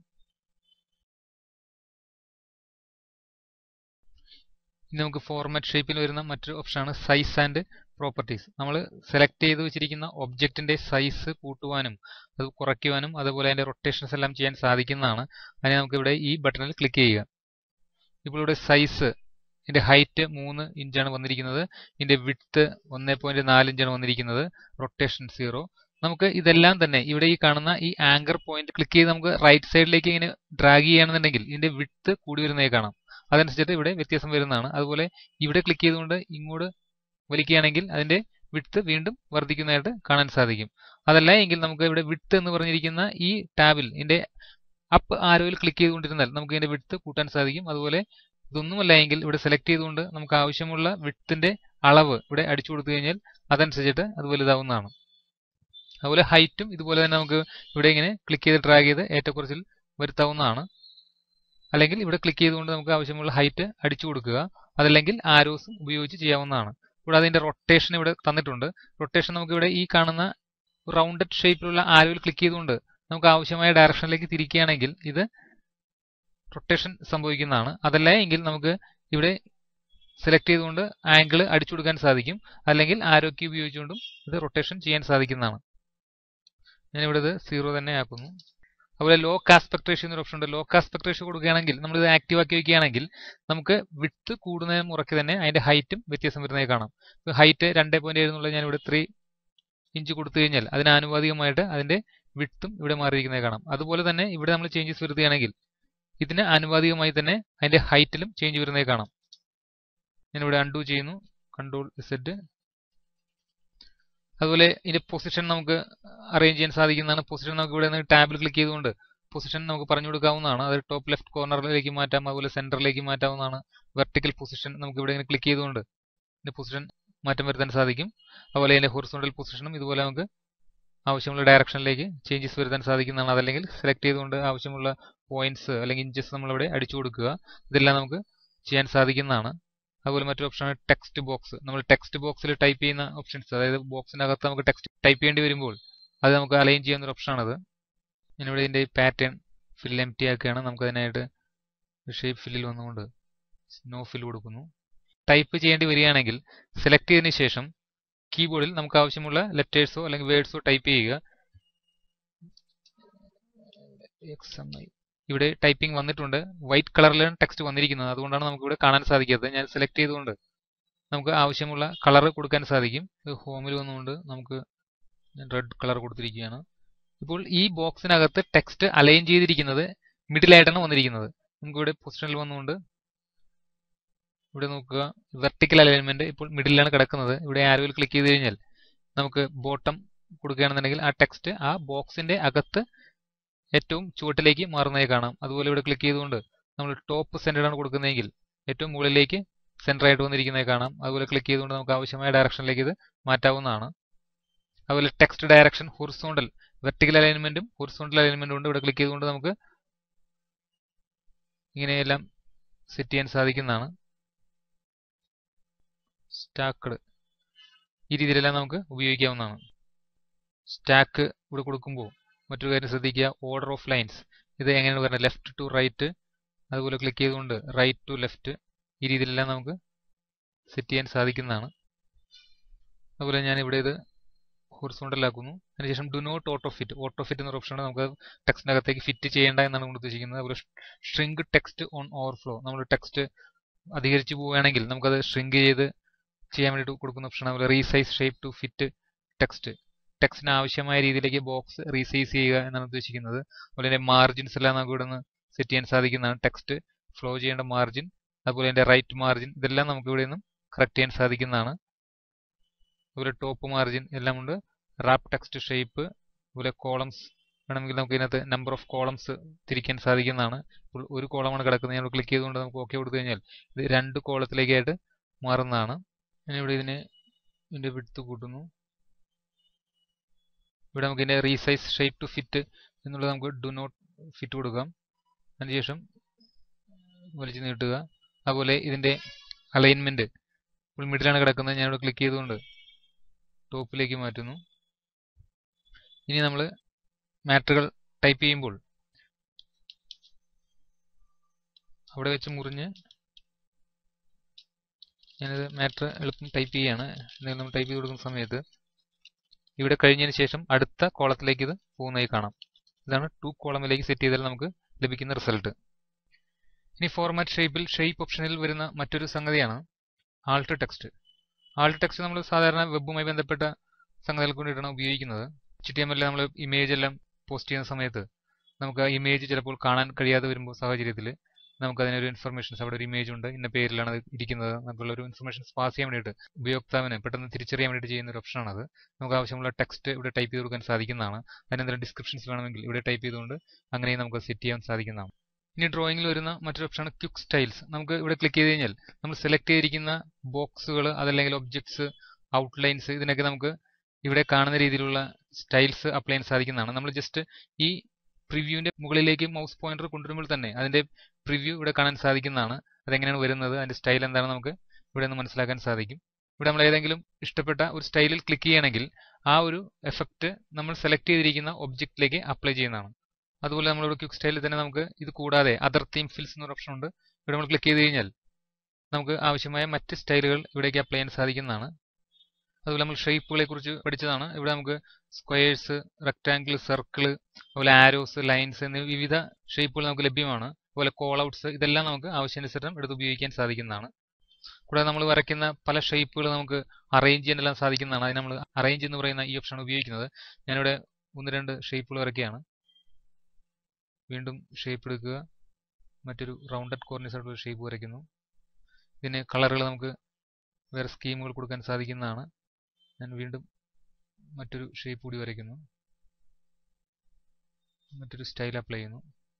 ഇനി നമുക്ക് ഫോർമാറ്റ് ഷേപ്പിൽ വരുന്ന മറ്റൊരു ഓപ്ഷനാണ് സൈസ് ആൻഡ് പ്രോപ്പർട്ടീസ് നമ്മൾ സെലക്ട് ചെയ്ത് വെച്ചിരിക്കുന്ന ഒബ്ജക്റ്റിന്റെ സൈസ് കൂട്ടുവാനും അത് കുറയ്ക്കുവാനും അതുപോലെ അതിന്റെ റൊട്ടേഷൻസ് എല്ലാം ചെയ്യാൻ സാധിക്കുന്നതാണ് അതിനെ നമുക്ക് ഇവിടെ ഈ ബട്ടണിൽ ക്ലിക്ക് ചെയ്യുക ഇപ്പോൾ ഇവിടെ സൈസ് ഇതിന്റെ ഹൈറ്റ് മൂന്ന് ഇഞ്ചാണ് വന്നിരിക്കുന്നത് ഇതിന്റെ വിഡ്ത്ത് ഒന്നേ പോയിന്റ് നാല് ഇഞ്ചാണ് വന്നിരിക്കുന്നത് റൊട്ടേഷൻ സീറോ നമുക്ക് ഇതെല്ലാം തന്നെ ഇവിടെ ഈ കാണുന്ന ഈ ആങ്കർ പോയിന്റ് ക്ലിക്ക് ചെയ്ത് നമുക്ക് റൈറ്റ് സൈഡിലേക്ക് ഇങ്ങനെ ഡ്രാഗ് ചെയ്യുകയാണെന്നുണ്ടെങ്കിൽ ഇതിന്റെ വിഡ്ത്ത് കൂടി വരുന്നതായി കാണാം അതനുസരിച്ചിട്ട് ഇവിടെ വ്യത്യാസം വരുന്നതാണ് അതുപോലെ ഇവിടെ ക്ലിക്ക് ചെയ്തുകൊണ്ട് ഇങ്ങോട്ട് വലിക്കുകയാണെങ്കിൽ അതിന്റെ വിഡ്ത്ത് വീണ്ടും വർദ്ധിക്കുന്നതായിട്ട് കാണാൻ സാധിക്കും അതല്ല എങ്കിൽ നമുക്ക് ഇവിടെ വിഡ്ത്ത് എന്ന് പറഞ്ഞിരിക്കുന്ന ഈ ടാബിൽ ഇതിന്റെ അപ്പ് ആരോയിൽ ക്ലിക്ക് ചെയ്തുകൊണ്ടിരുന്നാൽ നമുക്ക് ഇതിന്റെ വിഡ്ത്ത് കൂട്ടാൻ സാധിക്കും അതുപോലെ ഇതൊന്നുമല്ല എങ്കിൽ ഇവിടെ സെലക്ട് ചെയ്തുകൊണ്ട് നമുക്ക് ആവശ്യമുള്ള വിഡ്ത്തിന്റെ അളവ് ഇവിടെ അടിച്ചു കൊടുത്തു കഴിഞ്ഞാൽ അതനുസരിച്ചിട്ട് അത് വലുതാവുന്നതാണ് അതുപോലെ ഹൈറ്റും ഇതുപോലെ തന്നെ നമുക്ക് ഇവിടെ ഇങ്ങനെ ക്ലിക്ക് ചെയ്ത് ഡ്രാഗ് ചെയ്ത് ഏറ്റക്കുറച്ചിൽ വരുത്താവുന്നതാണ് അല്ലെങ്കിൽ ഇവിടെ ക്ലിക്ക് ചെയ്തുകൊണ്ട് നമുക്ക് ആവശ്യമുള്ള ഹൈറ്റ് അടിച്ചു കൊടുക്കുക അതല്ലെങ്കിൽ ആരോസും ഉപയോഗിച്ച് ചെയ്യാവുന്നതാണ് കൂടാതെ അതിന്റെ റൊട്ടേഷൻ ഇവിടെ തന്നിട്ടുണ്ട് റൊട്ടേഷൻ നമുക്ക് ഇവിടെ ഈ കാണുന്ന റൗണ്ടഡ് ഷേപ്പിലുള്ള ആരോയിൽ ക്ലിക്ക് ചെയ്തുകൊണ്ട് നമുക്ക് ആവശ്യമായ ഡയറക്ഷനിലേക്ക് തിരിക്കുകയാണെങ്കിൽ ഇത് റൊട്ടേഷൻ സംഭവിക്കുന്നതാണ് അതല്ല എങ്കിൽ നമുക്ക് ഇവിടെ സെലക്ട് ചെയ്തുകൊണ്ട് ആംഗിൾ അടിച്ചു കൊടുക്കാൻ സാധിക്കും അല്ലെങ്കിൽ ആരോ കീ ഉപയോഗിച്ചുകൊണ്ടും ഇത് റൊട്ടേഷൻ ചെയ്യാൻ സാധിക്കുന്നതാണ് ഞാനിവിടെ ഇത് സീറോ തന്നെ ആക്കുന്നു അതുപോലെ ലോ ആസ്പെക്ട് റേഷ്യോ എന്നൊരു ഓപ്ഷൻ ഉണ്ട് ലോ ആസ്പെക്ട് റേഷ്യോ കൊടുക്കുകയാണെങ്കിൽ നമ്മൾ ഇത് ആക്റ്റീവ് ആക്കി വെക്കുകയാണെങ്കിൽ നമുക്ക് വിട്ട് കൂടുന്നതിന് മുറയ്ക്ക് തന്നെ അതിന്റെ ഹൈറ്റും വ്യത്യാസം വരുന്നതായി കാണാം ഹൈറ്റ് രണ്ട് പോയിന്റ് ഏഴ് എന്നുള്ളത് ഞാനിവിടെ ത്രീ ഇഞ്ച് കൊടുത്തു കഴിഞ്ഞാൽ അതിന് ആനുപാതികമായിട്ട് അതിന്റെ വിട്ടും ഇവിടെ മാറിയിരിക്കുന്നത് കാണാം അതുപോലെ തന്നെ ഇവിടെ നമ്മൾ ചേഞ്ചസ് വരുത്തുകയാണെങ്കിൽ ഇതിന് ആനുപാതികമായി തന്നെ അതിന്റെ ഹൈറ്റിലും ചേഞ്ച് വരുന്നത് കാണാം ഞാനിവിടെ അൺഡു ചെയ്യുന്നു കൺട്രോൾ സെറ്റ് അതുപോലെ ഇതിന്റെ പൊസിഷൻ നമുക്ക് അറേഞ്ച് ചെയ്യാൻ സാധിക്കുന്നതാണ് പൊസിഷൻ നമുക്ക് ഇവിടെ നിന്ന് ടാബിൽ ക്ലിക്ക് ചെയ്തുകൊണ്ട് പൊസിഷൻ നമുക്ക് പറഞ്ഞു കൊടുക്കാവുന്നതാണ് അത് ടോപ്പ് ലെഫ്റ്റ് കോർണറിലേക്ക് മാറ്റാം അതുപോലെ സെന്ററിലേക്ക് മാറ്റാവുന്നതാണ് വെർട്ടിക്കൽ പൊസിഷൻ നമുക്ക് ഇവിടെ ഇങ്ങനെ ക്ലിക്ക് ചെയ്തുകൊണ്ട് ഇതിന്റെ പൊസിഷൻ മാറ്റം വരുത്താൻ സാധിക്കും അതുപോലെ അതിന്റെ ഹൊറിസോണ്ടൽ പൊസിഷനും ഇതുപോലെ നമുക്ക് ആവശ്യമുള്ള ഡയറക്ഷനിലേക്ക് ചേഞ്ചസ് വരുത്താൻ സാധിക്കുന്നതാണ് അതല്ലെങ്കിൽ സെലക്ട് ചെയ്തുകൊണ്ട് ആവശ്യമുള്ള പോയിന്റ്സ് അല്ലെങ്കിൽ ഇഞ്ചസ് നമ്മളിവിടെ അടിച്ചു കൊടുക്കുക ഇതെല്ലാം നമുക്ക് ചെയ്യാൻ സാധിക്കുന്നതാണ് അതുപോലെ മറ്റൊരു ഓപ്ഷനാണ് ടെക്സ്റ്റ് ബോക്സ് നമ്മൾ ടെക്സ്റ്റ് ബോക്സിൽ ടൈപ്പ് ചെയ്യുന്ന ഓപ്ഷൻസ് അതായത് ബോക്സിനകത്ത് നമുക്ക് ടെക്സ്റ്റ് ടൈപ്പ് ചെയ്യേണ്ടി വരുമ്പോൾ അത് നമുക്ക് അലൈൻ ചെയ്യുന്ന ഒരു ഓപ്ഷനാണത് ഞാനിവിടെ ഇതിന്റെ പാറ്റേൺ ഫിൽ എം ടി ആക്കുകയാണ് നമുക്ക് അതിനായിട്ട് ഷേപ്പ് ഫില്ലിൽ വന്നുകൊണ്ട് നോ ഫിൽ കൊടുക്കുന്നു ടൈപ്പ് ചെയ്യേണ്ടി വരികയാണെങ്കിൽ സെലക്ട് ചെയ്തതിന് ശേഷം കീബോർഡിൽ നമുക്ക് ആവശ്യമുള്ള ലെറ്റേഴ്സോ അല്ലെങ്കിൽ വേർഡ്സോ ടൈപ്പ് ചെയ്യുക ഇവിടെ ടൈപ്പിംഗ് വന്നിട്ടുണ്ട് വൈറ്റ് കളറിലാണ് ടെക്സ്റ്റ് വന്നിരിക്കുന്നത് അതുകൊണ്ടാണ് നമുക്ക് ഇവിടെ കാണാൻ സാധിക്കാത്തത് ഞാൻ സെലക്ട് ചെയ്തുകൊണ്ട് നമുക്ക് ആവശ്യമുള്ള കളർ കൊടുക്കാൻ സാധിക്കും ഇത് ഹോമിൽ വന്നുകൊണ്ട് നമുക്ക് റെഡ് കളർ കൊടുത്തിരിക്കുകയാണ് ഇപ്പോൾ ഈ ബോക്സിനകത്ത് ടെക്സ്റ്റ് അലൈൻ ചെയ്തിരിക്കുന്നത് മിഡിലായിട്ടാണ് വന്നിരിക്കുന്നത് നമുക്ക് ഇവിടെ പൊസിഷനിൽ വന്നുകൊണ്ട് ഇവിടെ നോക്കുക വെർട്ടിക്കൽ അലൈൻമെന്റ് ഇപ്പോൾ മിഡിലാണ് കിടക്കുന്നത് ഇവിടെ ആരോയിൽ ക്ലിക്ക് ചെയ്ത് കഴിഞ്ഞാൽ നമുക്ക് ബോട്ടം കൊടുക്കുകയാണെന്നുണ്ടെങ്കിൽ ആ ടെക്സ്റ്റ് ആ ബോക്സിന്റെ അകത്ത് ഏറ്റവും ചുവട്ടിലേക്ക് മാറുന്നതായി കാണാം അതുപോലെ ഇവിടെ ക്ലിക്ക് ചെയ്തുകൊണ്ട് നമ്മൾ ടോപ്പ് സെന്റർ ആണ് കൊടുക്കുന്നതെങ്കിൽ ഏറ്റവും മുകളിലേക്ക് സെന്റർ ആയിട്ട് വന്നിരിക്കുന്നത് കാണാം അതുപോലെ ക്ലിക്ക് ചെയ്തുകൊണ്ട് നമുക്ക് ആവശ്യമായ ഡയറക്ഷനിലേക്ക് ഇത് മാറ്റാവുന്നതാണ് അതുപോലെ ടെക്സ്റ്റ് ഡയറക്ഷൻ ഹൊറിസോണ്ടൽ വെർട്ടിക്കൽ അലൈൻമെന്റും ഹൊറിസോണ്ടൽ അലൈൻമെന്റും ഉണ്ട് ഇവിടെ ക്ലിക്ക് ചെയ്തുകൊണ്ട് നമുക്ക് ഇങ്ങനെയെല്ലാം സെറ്റ് ചെയ്യാൻ സാധിക്കുന്നതാണ് സ്റ്റാക്കഡ് ഈ രീതിയിലെല്ലാം നമുക്ക് ഉപയോഗിക്കാവുന്നതാണ് സ്റ്റാക്ക് ഇവിടെ കൊടുക്കുമ്പോൾ മറ്റൊരു കാര്യം ശ്രദ്ധിക്കുക ഓർഡർ ഓഫ് ലൈൻസ് ഇത് എങ്ങനെയാണ് പറയുന്നത് ലെഫ്റ്റ് ടു റൈറ്റ് അതുപോലെ ക്ലിക്ക് ചെയ്തുകൊണ്ട് റൈറ്റ് ടു ലെഫ്റ്റ് ഈ രീതിയിലെല്ലാം നമുക്ക് സെറ്റ് ചെയ്യാൻ സാധിക്കുന്നതാണ് അതുപോലെ ഞാൻ ഇവിടെ ഇത് ഹൊറിസോണ്ടലാക്കുന്നു അതിനുശേഷം do not auto fit auto fit എന്നൊരു ഓപ്ഷനാണ് നമുക്ക് ടെക്സ്റ്റിനകത്തേക്ക് ഫിറ്റ് ചെയ്യേണ്ട എന്നാണ് കൊണ്ട് ഉദ്ദേശിക്കുന്നത് അതുപോലെ ഷ്രിങ്ക് ടെക്സ്റ്റ് ഓൺ ഓവർഫ്ലോ നമ്മൾ ടെക്സ്റ്റ് അധികരിച്ചു പോവുകയാണെങ്കിൽ നമുക്കത് ഷ്രിങ്ക് ചെയ്ത് ചെയ്യാൻ വേണ്ടി കൊടുക്കുന്ന ഓപ്ഷൻ അതുപോലെ resize shape to fit text ടെക്സ്റ്റിന് ആവശ്യമായ രീതിയിലേക്ക് ബോക്സ് റീസൈസ് ചെയ്യുക എന്നാണ് ഉദ്ദേശിക്കുന്നത് അതുപോലെ തന്നെ മാർജിൻസ് എല്ലാം നമുക്ക് ഇവിടെ നിന്ന് സെറ്റ് ചെയ്യാൻ സാധിക്കുന്നതാണ് ടെക്സ്റ്റ് ഫ്ലോ ചെയ്യേണ്ട മാർജിൻ അതുപോലെ അതിന്റെ റൈറ്റ് മാർജിൻ ഇതെല്ലാം നമുക്ക് ഇവിടെ നിന്നും കറക്റ്റ് ചെയ്യാൻ സാധിക്കുന്നതാണ് അതുപോലെ ടോപ്പ് മാർജിൻ എല്ലാം ഉണ്ട് റാപ്പ് ടെക്സ്റ്റ് ഷേപ്പ് അതുപോലെ കോളംസ് വേണമെങ്കിൽ നമുക്ക് ഇതിനകത്ത് നമ്പർ ഓഫ് കോളംസ് തിരിക്കാൻ സാധിക്കുന്നതാണ് ഇപ്പോൾ ഒരു കോളമാണ് കിടക്കുന്നത് ഞാൻ ക്ലിക്ക് ചെയ്തുകൊണ്ട് നമുക്ക് ഓക്കെ കൊടുത്തു കഴിഞ്ഞാൽ ഇത് രണ്ട് കോളത്തിലേക്കായിട്ട് മാറുന്നതാണ് ഞാനിവിടെ ഇതിന് ഇതിന്റെ വിടുത്ത് കൂട്ടുന്നു ഇവിടെ നമുക്ക് ഇതിന്റെ റീസൈസ് ഷേപ്പ് ടു ഫിറ്റ് എന്നുള്ളത് നമുക്ക് ഡു നോട്ട് ഫിറ്റ് കൊടുക്കാം അതിനുശേഷം വലിച്ചു നീട്ടുക അതുപോലെ ഇതിന്റെ അലൈൻമെന്റ് ഇപ്പോൾ മിഡിലാണ് കിടക്കുന്നത് ഞാനിവിടെ ക്ലിക്ക് ചെയ്തുകൊണ്ട് ടോപ്പിലേക്ക് മാറ്റുന്നു ഇനി നമ്മൾ മാറ്ററുകൾ ടൈപ്പ് ചെയ്യുമ്പോൾ അവിടെ വെച്ച് മുറിഞ്ഞ് ഞാനിത് മാറ്റർ എളുപ്പം ടൈപ്പ് ചെയ്യാണ് എന്തെങ്കിലും നമ്മൾ ടൈപ്പ് ചെയ്ത് കൊടുക്കുന്ന സമയത്ത് ഇവിടെ കഴിഞ്ഞതിന് ശേഷം അടുത്ത കോളത്തിലേക്ക് ഇത് പോകുന്നതായി കാണാം ഇതാണ് ടു കോളമിലേക്ക് സെറ്റ് ചെയ്താൽ നമുക്ക് ലഭിക്കുന്ന റിസൾട്ട് ഇനി ഫോർമാറ്റ് ഷേപ്പിൽ ഷേപ്പ് ഓപ്ഷനിൽ വരുന്ന മറ്റൊരു സംഗതിയാണ് ആൾട്ട് ടെക്സ്റ്റ് ആൾട്ട് ടെക്സ്റ്റ് നമ്മൾ സാധാരണ വെബുമായി ബന്ധപ്പെട്ട സംഗതികൾക്ക് വേണ്ടിയിട്ടാണ് ഉപയോഗിക്കുന്നത് എച്ച് ടി എം എൽ നമ്മൾ ഇമേജ് എല്ലാം പോസ്റ്റ് ചെയ്യുന്ന സമയത്ത് നമുക്ക് ആ ഇമേജ് ചിലപ്പോൾ കാണാൻ കഴിയാതെ വരുമ്പോൾ സാഹചര്യത്തിൽ നമുക്ക് അതിനൊരു ഇൻഫർമേഷൻസ് അവിടെ ഒരു ഇമേജ് ഉണ്ട് ഇന്ന പേരിലാണ് അത് ഇരിക്കുന്നത് നമുക്കുള്ള ഒരു ഇൻഫർമേഷൻസ് പാസ് ചെയ്യാൻ വേണ്ടിയിട്ട് ഉപയോക്താവിന് പെട്ടെന്ന് തിരിച്ചറിയാൻ വേണ്ടിയിട്ട് ചെയ്യുന്ന ഒരു ഓപ്ഷനാണത് നമുക്ക് ആവശ്യമുള്ള ടെക്സ്റ്റ് ഇവിടെ ടൈപ്പ് ചെയ്ത് കൊടുക്കാൻ സാധിക്കുന്നതാണ് അതിനെന്തെങ്കിലും ഡിസ്ക്രിപ്ഷൻസ് വേണമെങ്കിൽ ഇവിടെ ടൈപ്പ് ചെയ്തുകൊണ്ട് അങ്ങനെയും നമുക്ക് സെറ്റ് ചെയ്യാൻ സാധിക്കുന്നതാണ് ഇനി ഡ്രോയിങ്ങിൽ വരുന്ന മറ്റൊരു ഓപ്ഷനാണ് ക്വിക്ക് സ്റ്റൈൽസ് നമുക്ക് ഇവിടെ ക്ലിക്ക് ചെയ്ത് കഴിഞ്ഞാൽ നമ്മൾ സെലക്ട് ചെയ്തിരിക്കുന്ന ബോക്സുകൾ അതല്ലെങ്കിൽ ഒബ്ജക്ട്സ് ഔട്ട്ലൈൻസ് ഇതിനൊക്കെ നമുക്ക് ഇവിടെ കാണുന്ന രീതിയിലുള്ള സ്റ്റൈൽസ് അപ്ലൈ ചെയ്യാൻ സാധിക്കുന്നതാണ് നമ്മൾ ജസ്റ്റ് ഈ പ്രിവ്യൂവിന്റെ മുകളിലേക്ക് മൗസ് പോയിന്റർ കൊണ്ടുവരുമ്പോൾ തന്നെ അതിന്റെ പ്രിവ്യൂ ഇവിടെ കാണാൻ സാധിക്കുന്നതാണ് അതെങ്ങനെയാണ് വരുന്നത് അതിന്റെ സ്റ്റൈൽ എന്താണെന്ന് നമുക്ക് ഇവിടെ നിന്ന് മനസ്സിലാക്കാൻ സാധിക്കും ഇവിടെ നമ്മൾ ഏതെങ്കിലും ഇഷ്ടപ്പെട്ട ഒരു സ്റ്റൈലിൽ ക്ലിക്ക് ചെയ്യണമെങ്കിൽ ആ ഒരു എഫക്റ്റ് നമ്മൾ സെലക്ട് ചെയ്തിരിക്കുന്ന ഒബ്ജക്റ്റിലേക്ക് അപ്ലൈ ചെയ്യുന്നതാണ് അതുപോലെ നമ്മളിവിടെ ക്വിക്ക് സ്റ്റൈലിൽ തന്നെ നമുക്ക് ഇത് കൂടാതെ അതർ തീം ഫിൽസ് എന്നൊരു ഓപ്ഷൻ ഉണ്ട് ഇവിടെ നമ്മൾ ക്ലിക്ക് ചെയ്ത് കഴിഞ്ഞാൽ നമുക്ക് ആവശ്യമായ മറ്റ് സ്റ്റൈലുകൾ ഇവിടേക്ക് അപ്ലൈ ചെയ്യാൻ സാധിക്കുന്നതാണ് അതുപോലെ നമ്മൾ ഷേപ്പുകളെ കുറിച്ച് പഠിച്ചതാണ് ഇവിടെ നമുക്ക് സ്ക്വയേഴ്സ് റെക്ടാങ്കിൾ സർക്കിൾ അതുപോലെ ആരോസ് ലൈൻസ് എന്നീ വിവിധ ഷേപ്പുകൾ നമുക്ക് ലഭ്യമാണ് അതുപോലെ കോൾ ഔട്ട്സ് ഇതെല്ലാം നമുക്ക് ആവശ്യാനുസരണം എടുത്ത് ഉപയോഗിക്കാൻ സാധിക്കുന്നതാണ് കൂടാതെ നമ്മൾ വരയ്ക്കുന്ന പല ഷേപ്പുകൾ നമുക്ക് അറേഞ്ച് ചെയ്യാനെല്ലാം സാധിക്കുന്നതാണ് അതിന് നമ്മൾ അറേഞ്ച് എന്ന് പറയുന്ന ഈ ഓപ്ഷനാണ് ഉപയോഗിക്കുന്നത് ഞാനിവിടെ ഒന്ന് രണ്ട് ഷേപ്പുകൾ വരയ്ക്കുകയാണ് വീണ്ടും ഷേപ്പ് എടുക്കുക മറ്റൊരു റൗണ്ടഡ് കോർണേഴ്സ് ആയിട്ടുള്ള ഷേപ്പ് വരയ്ക്കുന്നു ഇതിന് കളറുകൾ നമുക്ക് വേറെ സ്കീമുകൾ കൊടുക്കാൻ സാധിക്കുന്നതാണ് ഞാൻ വീണ്ടും മറ്റൊരു ഷേപ്പ് കൂടി വരയ്ക്കുന്നു മറ്റൊരു സ്റ്റൈൽ അപ്ലൈ ചെയ്യുന്നു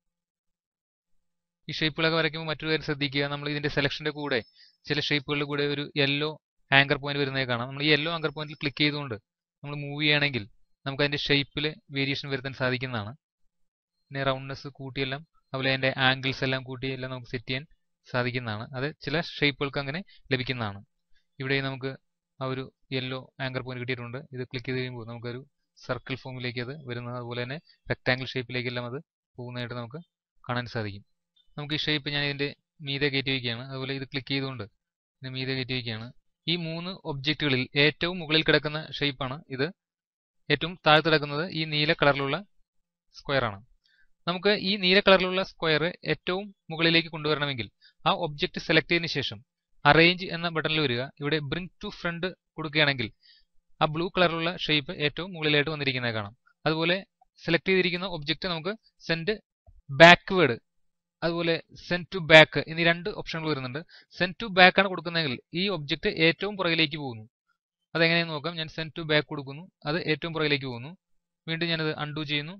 ഈ ഷേപ്പുകളൊക്കെ വരയ്ക്കുമ്പോൾ മറ്റൊരു കാര്യം ശ്രദ്ധിക്കുക നമ്മൾ ഇതിന്റെ സെലക്ഷന്റെ കൂടെ ചില ഷേപ്പുകളുടെ കൂടെ ഒരു യെല്ലോ ആങ്കർ പോയിന്റ് വരുന്നത് കാണാം നമ്മൾ ഈ യെല്ലോ ആങ്കർ പോയിന്റിൽ ക്ലിക്ക് ചെയ്തുകൊണ്ട് നമ്മൾ മൂവ് ചെയ്യുകയാണെങ്കിൽ നമുക്ക് അതിന്റെ ഷേപ്പിൽ വേരിയേഷൻ വരുത്താൻ സാധിക്കുന്നതാണ് പിന്നെ റൗണ്ട്നെസ് കൂട്ടിയെല്ലാം അതുപോലെ അതിന്റെ ആംഗിൾസ് എല്ലാം കൂട്ടി എല്ലാം നമുക്ക് സെറ്റ് ചെയ്യാൻ സാധിക്കുന്നതാണ് അത് ചില ഷേപ്പുകൾക്ക് അങ്ങനെ ലഭിക്കുന്നതാണ് ഇവിടെ നമുക്ക് ആ ഒരു യെല്ലോ ആങ്കർ പോയിന്റ് കിട്ടിയിട്ടുണ്ട് ഇത് ക്ലിക്ക് ചെയ്ത് കഴിയുമ്പോൾ നമുക്കൊരു സർക്കിൾ ഫോമിലേക്ക് അത് വരുന്നത് അതുപോലെ തന്നെ റെക്ടാങ്കിൾ ഷേപ്പിലേക്കെല്ലാം അത് പോകുന്നതായിട്ട് നമുക്ക് കാണാൻ സാധിക്കും നമുക്ക് ഈ ഷേപ്പ് ഞാൻ ഇതിന്റെ മീതെ കയറ്റി വയ്ക്കുകയാണ് അതുപോലെ ഇത് ക്ലിക്ക് ചെയ്തുകൊണ്ട് ഇതിന് മീതെ കയറ്റി വയ്ക്കുകയാണ് ഈ മൂന്ന് ഒബ്ജക്റ്റുകളിൽ ഏറ്റവും മുകളിൽ കിടക്കുന്ന ഷേപ്പാണ് ഇത് ഏറ്റവും താഴത്ത് കിടക്കുന്നത് ഈ നീല കളറിലുള്ള സ്ക്വയർ ആണ് നമുക്ക് ഈ നീല കളറിലുള്ള സ്ക്വയർ ഏറ്റവും മുകളിലേക്ക് കൊണ്ടുവരണമെങ്കിൽ ആ ഒബ്ജക്റ്റ് സെലക്ട് ചെയ്തതിനു ശേഷം അറേഞ്ച് എന്ന ബട്ടണിൽ വരിക ഇവിടെ ബ്രിങ് ടു ഫ്രണ്ട് കൊടുക്കുകയാണെങ്കിൽ ആ ബ്ലൂ കളറിലുള്ള ഷേപ്പ് ഏറ്റവും മുകളിലായിട്ട് വന്നിരിക്കുന്നത് കാണാം അതുപോലെ സെലക്ട് ചെയ്തിരിക്കുന്ന ഒബ്ജക്റ്റ് നമുക്ക് സെൻഡ് ബാക്ക്വേഡ് അതുപോലെ സെൻഡ് ടു ബാക്ക് എന്നീ രണ്ട് ഓപ്ഷനുകൾ വരുന്നുണ്ട് സെൻഡ് ടു ബാക്ക് ആണ് കൊടുക്കുന്നതെങ്കിൽ ഈ ഒബ്ജക്റ്റ് ഏറ്റവും പുറകിലേക്ക് പോകുന്നു അതെങ്ങനെയെന്ന് നോക്കാം ഞാൻ സെൻഡ് ടു ബാക്ക് കൊടുക്കുന്നു അത് ഏറ്റവും പുറകിലേക്ക് പോകുന്നു വീണ്ടും ഞാനത് അൺഡു ചെയ്യുന്നു